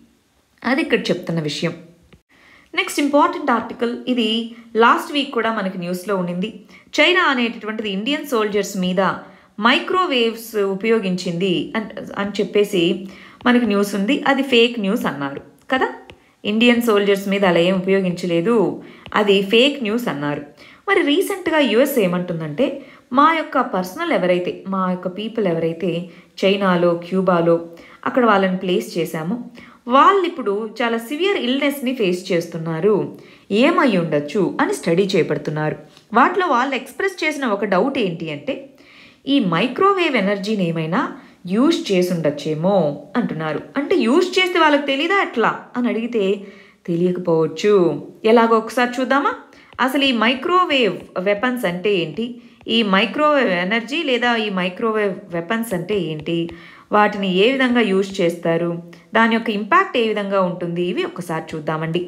అది ఇక్కడ చెప్తున్న విషయం నెక్స్ట్ ఇంపార్టెంట్ ఆర్టికల్ ఇది లాస్ట్ వీక్ కూడా మనకి న్యూస్లో ఉండింది చైనా అనేటటువంటిది ఇండియన్ సోల్జర్స్ మీద మైక్రోవేవ్స్ ఉపయోగించింది అని అని చెప్పేసి మనకి న్యూస్ ఉంది అది ఫేక్ న్యూస్ అన్నారు కదా ఇండియన్ సోల్జర్స్ మీద అలా ఏం ఉపయోగించలేదు అది ఫేక్ న్యూస్ అన్నారు మరి రీసెంట్గా యుఎస్ ఏమంటుందంటే మా యొక్క పర్సనల్ ఎవరైతే మా యొక్క పీపుల్ ఎవరైతే చైనాలో క్యూబాలో అక్కడ వాళ్ళని ప్లేస్ చేశామో వాళ్ళు ఇప్పుడు చాలా సివియర్ ఇల్నెస్ని ఫేస్ చేస్తున్నారు ఏమై ఉండొచ్చు అని స్టడీ చేపడుతున్నారు వాటిలో వాళ్ళు ఎక్స్ప్రెస్ చేసిన ఒక డౌట్ ఏంటి అంటే ఈ మైక్రోవేవ్ ఎనర్జీని ఏమైనా యూజ్ చేసి ఉండొచ్చేమో అంటున్నారు అంటే యూజ్ చేస్తే వాళ్ళకి తెలీదా ఎట్లా అని అడిగితే తెలియకపోవచ్చు ఎలాగో ఒకసారి చూద్దామా అసలు ఈ మైక్రోవేవ్ వెపన్స్ అంటే ఏంటి ఈ మైక్రోవేవ్ ఎనర్జీ లేదా ఈ మైక్రోవేవ్ వెపన్స్ అంటే ఏంటి వాటిని ఏ విధంగా యూజ్ చేస్తారు దాని యొక్క ఇంపాక్ట్ ఏ విధంగా ఉంటుంది ఇవి ఒకసారి చూద్దామండి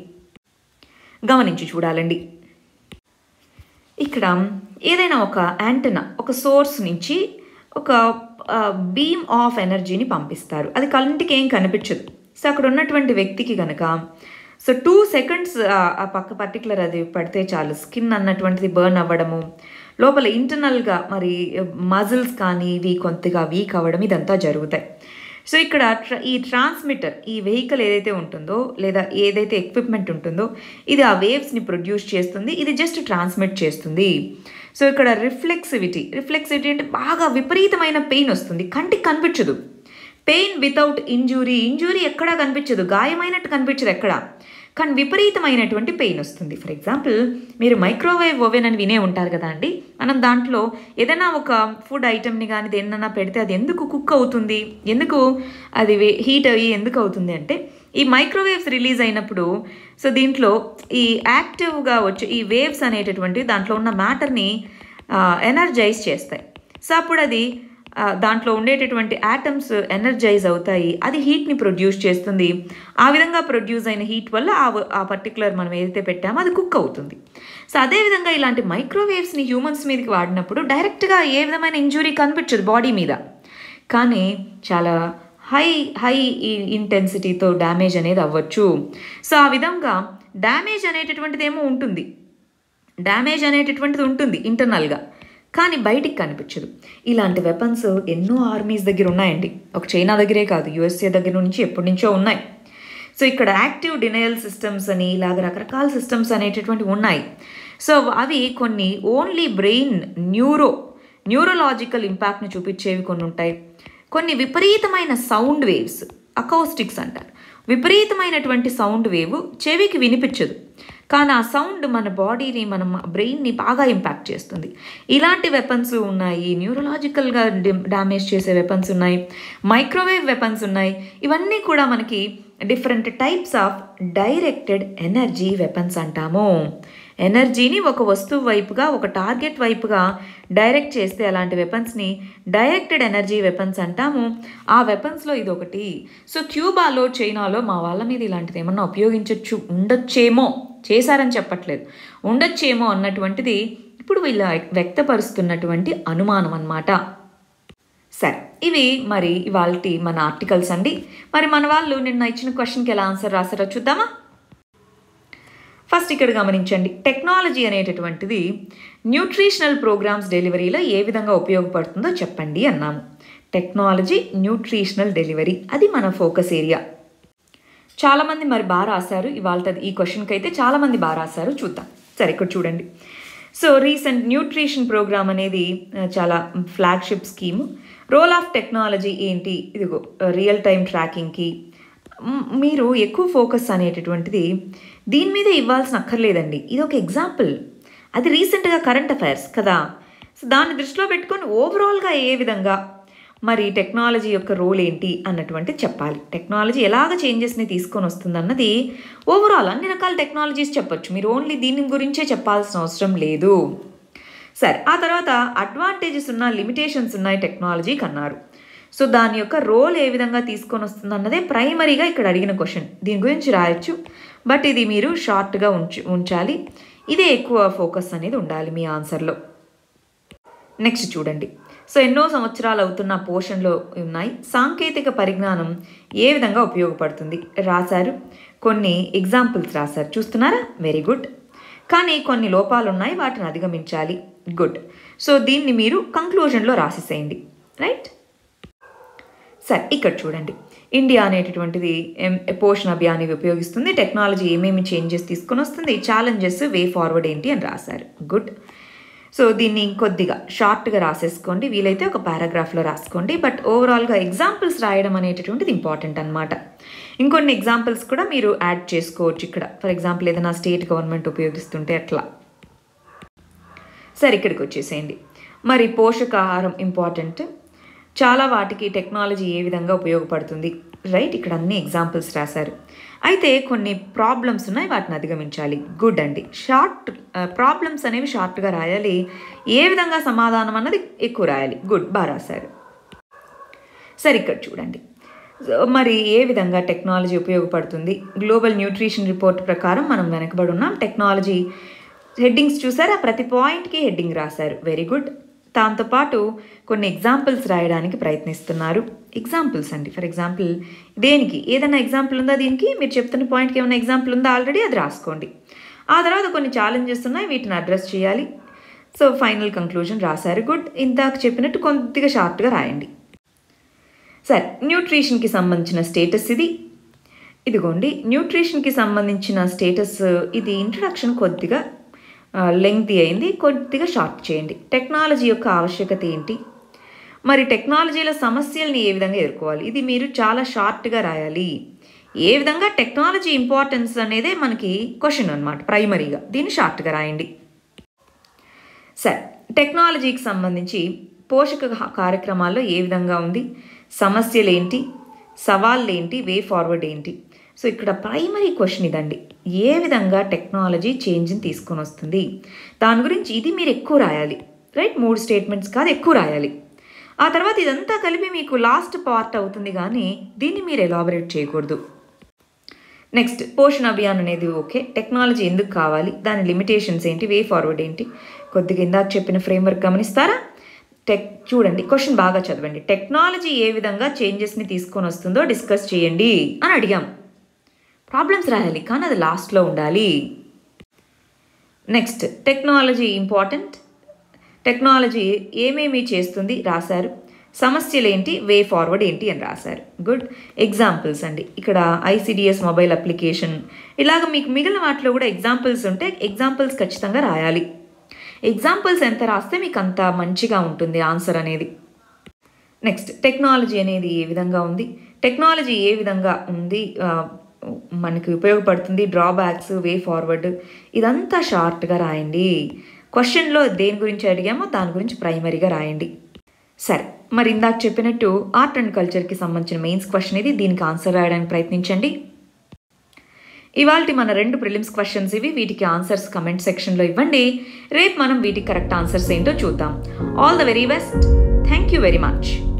గమనించి చూడాలండి ఇక్కడ ఏదైనా ఒక యాంటెనా ఒక సోర్స్ నుంచి ఒక బీమ్ ఆఫ్ ఎనర్జీని పంపిస్తారు అది కంటికి ఏం కనిపించదు సో అక్కడ ఉన్నటువంటి వ్యక్తికి కనుక సో టూ సెకండ్స్ ఆ పక్క పర్టికులర్ అది పడితే చాలు స్కిన్ అన్నటువంటిది బర్న్ అవ్వడము లోపల ఇంటర్నల్గా మరి మజిల్స్ కానీ ఇవి కొంతగా వీక్ అవ్వడం ఇదంతా జరుగుతాయి సో ఇక్కడ ట్ర ఈ ట్రాన్స్మిటర్ ఈ వెహికల్ ఏదైతే ఉంటుందో లేదా ఏదైతే ఎక్విప్మెంట్ ఉంటుందో ఇది ఆ వేవ్స్ని ప్రొడ్యూస్ చేస్తుంది ఇది జస్ట్ ట్రాన్స్మిట్ చేస్తుంది సో ఇక్కడ రిఫ్లెక్సివిటీ రిఫ్లెక్సివిటీ అంటే బాగా విపరీతమైన పెయిన్ వస్తుంది కంటికి కనిపించదు పెయిన్ వితౌట్ ఇంజూరీ ఇంజూరీ ఎక్కడా కనిపించదు గాయమైనట్టు కనిపించదు ఎక్కడ కానీ విపరీతమైనటువంటి పెయిన్ వస్తుంది ఫర్ ఎగ్జాంపుల్ మీరు మైక్రోవేవ్ ఓవెన్ అని వినే ఉంటారు కదా అండి మనం దాంట్లో ఏదైనా ఒక ఫుడ్ ఐటెంని కానీ దేన్నైనా పెడితే అది ఎందుకు కుక్ అవుతుంది ఎందుకు అది హీట్ అయ్యి ఎందుకు అవుతుంది అంటే ఈ మైక్రోవేవ్స్ రిలీజ్ అయినప్పుడు సో దీంట్లో ఈ యాక్టివ్గా వచ్చే ఈ వేవ్స్ అనేటటువంటి దాంట్లో ఉన్న మ్యాటర్ని ఎనర్జైజ్ చేస్తాయి సో అప్పుడు అది దాంట్లో ఉండేటటువంటి యాటమ్స్ ఎనర్జైజ్ అవుతాయి అది హీట్ని ప్రొడ్యూస్ చేస్తుంది ఆ విధంగా ప్రొడ్యూస్ అయిన హీట్ వల్ల ఆ ఆ పర్టికులర్ మనం ఏదైతే పెట్టామో అది కుక్ అవుతుంది సో అదేవిధంగా ఇలాంటి మైక్రోవేవ్స్ని హ్యూమన్స్ మీదకి వాడినప్పుడు డైరెక్ట్గా ఏ విధమైన ఇంజురీ కనిపించదు బాడీ మీద కానీ చాలా హై హై ఇంటెన్సిటీతో డ్యామేజ్ అనేది అవ్వచ్చు సో ఆ విధంగా డ్యామేజ్ అనేటటువంటిది ఏమో ఉంటుంది డ్యామేజ్ అనేటటువంటిది ఉంటుంది ఇంటర్నల్గా కానీ బయటికి కనిపించదు ఇలాంటి వెపన్స్ ఎన్నో ఆర్మీస్ దగ్గర ఉన్నాయండి ఒక చైనా దగ్గరే కాదు యుఎస్ఏ దగ్గర నుంచి ఎప్పటి నుంచో ఉన్నాయి సో ఇక్కడ యాక్టివ్ డినయల్ సిస్టమ్స్ అని ఇలాగ రకరకాల సిస్టమ్స్ అనేటటువంటివి ఉన్నాయి సో అవి కొన్ని ఓన్లీ బ్రెయిన్ న్యూరో న్యూరోలాజికల్ ఇంపాక్ట్ని చూపించేవి కొన్ని ఉంటాయి కొన్ని విపరీతమైన సౌండ్ వేవ్స్ అకౌస్టిక్స్ అంటారు విపరీతమైనటువంటి సౌండ్ వేవ్ చెవికి వినిపించదు కానీ ఆ సౌండ్ మన బాడీని మన బ్రెయిన్ని బాగా ఇంపాక్ట్ చేస్తుంది ఇలాంటి వెపన్స్ ఉన్నాయి న్యూరలాజికల్గా డ్యామేజ్ చేసే వెపన్స్ ఉన్నాయి మైక్రోవేవ్ వెపన్స్ ఉన్నాయి ఇవన్నీ కూడా మనకి different types of directed energy weapons అంటాము ఎనర్జీని ఒక వస్తువు వైపుగా ఒక టార్గెట్ వైపుగా డైరెక్ట్ చేస్తే అలాంటి వెపన్స్ని డైరెక్టెడ్ ఎనర్జీ వెపన్స్ అంటాము ఆ వెపన్స్లో ఇది ఒకటి సో క్యూబాలో చైనాలో మా వాళ్ళ మీద ఇలాంటిది ఏమన్నా ఉపయోగించవచ్చు ఉండొచ్చేమో చేశారని చెప్పట్లేదు ఉండొచ్చేమో అన్నటువంటిది ఇప్పుడు వీళ్ళ వ్యక్తపరుస్తున్నటువంటి అనుమానం అన్నమాట సరే ఇవి మరి ఇవాళ మన ఆర్టికల్స్ అండి మరి మన వాళ్ళు నిన్న ఇచ్చిన క్వశ్చన్కి ఎలా ఆన్సర్ రాసారో చూద్దామా ఫస్ట్ ఇక్కడ గమనించండి టెక్నాలజీ అనేటటువంటిది న్యూట్రిషనల్ ప్రోగ్రామ్స్ డెలివరీలో ఏ విధంగా ఉపయోగపడుతుందో చెప్పండి అన్నాము టెక్నాలజీ న్యూట్రిషనల్ డెలివరీ అది మన ఫోకస్ ఏరియా చాలామంది మరి బాగా రాశారు ఇవాళ ఈ క్వశ్చన్కి అయితే చాలామంది బాగా రాశారు చూద్దాం సరే ఇక్కడ చూడండి సో రీసెంట్ న్యూట్రిషన్ ప్రోగ్రామ్ అనేది ఆ, చాలా flagship scheme role of technology ఏంటి ఇదిగో రియల్ టైం ట్రాకింగ్కి మ్, మీరు ఎక్కువ ఫోకస్ అనేటటువంటిది దీని మీద ఇవ్వాల్సిన అక్కర్లేదండి ఇది ఒక ఎగ్జాంపుల్ అది రీసెంట్గా కరెంట్ అఫైర్స్ కదా సో దాన్ని దృష్టిలో పెట్టుకొని ఓవరాల్గా ఏ విధంగా మరి టెక్నాలజీ యొక్క రోల్ ఏంటి అన్నటువంటి చెప్పాలి టెక్నాలజీ ఎలాగ చేంజెస్ని తీసుకొని వస్తుంది అన్నది ఓవరాల్ అన్ని రకాల టెక్నాలజీస్ చెప్పొచ్చు మీరు ఓన్లీ దీని గురించే చెప్పాల్సిన అవసరం లేదు సరే ఆ తర్వాత అడ్వాంటేజెస్ ఉన్న లిమిటేషన్స్ ఉన్నాయి టెక్నాలజీకి అన్నారు సో దాని యొక్క రోల్ ఏ విధంగా తీసుకొని వస్తుంది అన్నదే ప్రైమరీగా ఇక్కడ అడిగిన క్వశ్చన్ దీని గురించి రాయొచ్చు బట్ ఇది మీరు షార్ట్గా ఉంచు ఉంచాలి ఇదే ఎక్కువ ఫోకస్ అనేది ఉండాలి మీ ఆన్సర్లో నెక్స్ట్ చూడండి సో ఎన్నో సంవత్సరాలు అవుతున్న పోషణలో ఉన్నాయి సాంకేతిక పరిజ్ఞానం ఏ విధంగా ఉపయోగపడుతుంది రాశారు కొన్ని ఎగ్జాంపుల్స్ రాశారు చూస్తున్నారా వెరీ గుడ్ కానీ కొన్ని లోపాలు ఉన్నాయి వాటిని అధిగమించాలి గుడ్ సో దీన్ని మీరు కంక్లూజన్లో రాసేసేయండి రైట్ సరే ఇక్కడ చూడండి ఇండియా అనేటటువంటిది ఎం- పోషణ అభియాన్ని ఉపయోగిస్తుంది టెక్నాలజీ ఏమేమి చేంజెస్ తీసుకొని వస్తుంది ఛాలెంజెస్ వే ఫార్వర్డ్ ఏంటి అని రాశారు గుడ్ సో దీన్ని ఇంకొద్దిగా షార్ట్గా రాసేసుకోండి వీలైతే ఒక పారాగ్రాఫ్లో రాసుకోండి బట్ ఓవరాల్గా ఎగ్జాంపుల్స్ రాయడం అనేటటువంటిది ఇంపార్టెంట్ అనమాట ఇంకొన్ని ఎగ్జాంపుల్స్ కూడా మీరు యాడ్ చేసుకోవచ్చు ఇక్కడ ఫర్ ఎగ్జాంపుల్ ఏదైనా స్టేట్ గవర్నమెంట్ ఉపయోగిస్తుంటే అట్లా సరే ఇక్కడికి వచ్చేసేయండి మరి పోషకాహారం ఇంపార్టెంట్ చాలా వాటికి టెక్నాలజీ ఏ విధంగా ఉపయోగపడుతుంది రైట్ ఇక్కడ అన్ని ఎగ్జాంపుల్స్ రాశారు అయితే కొన్ని ప్రాబ్లమ్స్ ఉన్నాయి వాటిని అధిగమించాలి గుడ్ అండి షార్ట్ ప్రాబ్లమ్స్ అనేవి షార్ట్గా రాయాలి ఏ విధంగా సమాధానం అన్నది ఎక్కువ రాయాలి గుడ్ బాగా రాశారు సరే ఇక్కడ చూడండి సో మరి ఏ విధంగా టెక్నాలజీ ఉపయోగపడుతుంది గ్లోబల్ న్యూట్రిషన్ రిపోర్ట్ ప్రకారం మనం వెనకబడి ఉన్నాం టెక్నాలజీ హెడ్డింగ్స్ చూసారా ప్రతి పాయింట్కి హెడ్డింగ్ రాశారు వెరీ గుడ్ దాంతోపాటు కొన్ని ఎగ్జాంపుల్స్ రాయడానికి ప్రయత్నిస్తున్నారు ఎగ్జాంపుల్స్ అండి ఫర్ ఎగ్జాంపుల్ దేనికి ఏదైనా ఎగ్జాంపుల్ ఉందా దీనికి మీరు చెప్తున్న పాయింట్కి ఏమైనా ఎగ్జాంపుల్ ఉందా ఆల్రెడీ అది రాసుకోండి ఆ తర్వాత కొన్ని ఛాలెంజెస్ ఉన్నాయి వీటిని అడ్రస్ చేయాలి సో ఫైనల్ కంక్లూజన్ రాశారు గుడ్ ఇందాక చెప్పినట్టు కొద్దిగా షార్ట్గా రాయండి సరే న్యూట్రిషన్కి సంబంధించిన స్టేటస్ ఇది ఇదిగోండి న్యూట్రిషన్కి సంబంధించిన స్టేటస్ ఇది ఇంట్రడక్షన్ కొద్దిగా లెంగ్తీ అయింది కొద్దిగా షార్ట్ చేయండి టెక్నాలజీ యొక్క ఆవశ్యకత ఏంటి మరి టెక్నాలజీలో సమస్యల్ని ఏ విధంగా ఎదుర్కోవాలి ఇది మీరు చాలా షార్ట్గా రాయాలి ఏ విధంగా టెక్నాలజీ ఇంపార్టెన్స్ అనేదే మనకి క్వశ్చన్ అనమాట ప్రైమరీగా దీన్ని షార్ట్గా రాయండి సరే టెక్నాలజీకి సంబంధించి పోషక కార్యక్రమాల్లో ఏ విధంగా ఉంది సమస్యలు ఏంటి సవాళ్ళు ఏంటి వే ఫార్వర్డ్ ఏంటి సో ఇక్కడ ప్రైమరీ క్వశ్చన్ ఇదండి ఏ విధంగా టెక్నాలజీ చేంజ్ని తీసుకొని వస్తుంది దాని గురించి ఇది మీరు ఎక్కువ రాయాలి రైట్ మూడు స్టేట్మెంట్స్ కాదు ఎక్కువ రాయాలి ఆ తర్వాత ఇదంతా కలిపి మీకు లాస్ట్ పార్ట్ అవుతుంది కానీ దీన్ని మీరు ఎలాబరేట్ చేయకూడదు నెక్స్ట్ పోషణ అభియాన్ అనేది ఓకే టెక్నాలజీ ఎందుకు కావాలి దాని లిమిటేషన్స్ ఏంటి వే ఫార్వర్డ్ ఏంటి కొద్దిగా ఇందాక చెప్పిన ఫ్రేమ్వర్క్ గమనిస్తారా టెక్ చూడండి క్వశ్చన్ బాగా చదవండి టెక్నాలజీ ఏ విధంగా చేంజెస్ని తీసుకొని వస్తుందో డిస్కస్ చేయండి అని అడిగాం ప్రాబ్లమ్స్ రాయాలి కానీ అది లాస్ట్లో ఉండాలి నెక్స్ట్ టెక్నాలజీ ఇంపార్టెంట్ టెక్నాలజీ ఏమేమి చేస్తుంది రాశారు సమస్యలు ఏంటి వే ఫార్వర్డ్ ఏంటి అని రాశారు గుడ్ ఎగ్జాంపుల్స్ అండి ఇక్కడ ఐసిడిఎస్ మొబైల్ అప్లికేషన్ ఇలాగ మీకు మిగిలిన వాటిలో కూడా ఎగ్జాంపుల్స్ ఉంటే ఎగ్జాంపుల్స్ ఖచ్చితంగా రాయాలి ఎగ్జాంపుల్స్ ఎంత రాస్తే మీకు అంత మంచిగా ఉంటుంది ఆన్సర్ అనేది నెక్స్ట్ టెక్నాలజీ అనేది ఏ విధంగా ఉంది టెక్నాలజీ ఏ విధంగా ఉంది ఆ, మనకి ఉపయోగపడుతుంది డ్రాబ్యాక్స్ వే ఫార్వర్డ్ ఇదంతా షార్ట్గా రాయండి క్వశ్చన్లో దేని గురించి అడిగామో దాని గురించి ప్రైమరీగా రాయండి సరే మరి ఇందాక చెప్పినట్టు ఆర్ట్ అండ్ కల్చర్కి సంబంధించిన మెయిన్స్ క్వశ్చన్ ఇది దీనికి ఆన్సర్ రాయడానికి ప్రయత్నించండి ఇవాళ మన రెండు ప్రిలిమ్స్ క్వశ్చన్స్ ఇవి వీటికి ఆన్సర్స్ కమెంట్ సెక్షన్లో ఇవ్వండి రేపు మనం వీటికి కరెక్ట్ ఆన్సర్స్ ఏంటో చూద్దాం all the very best thank you very much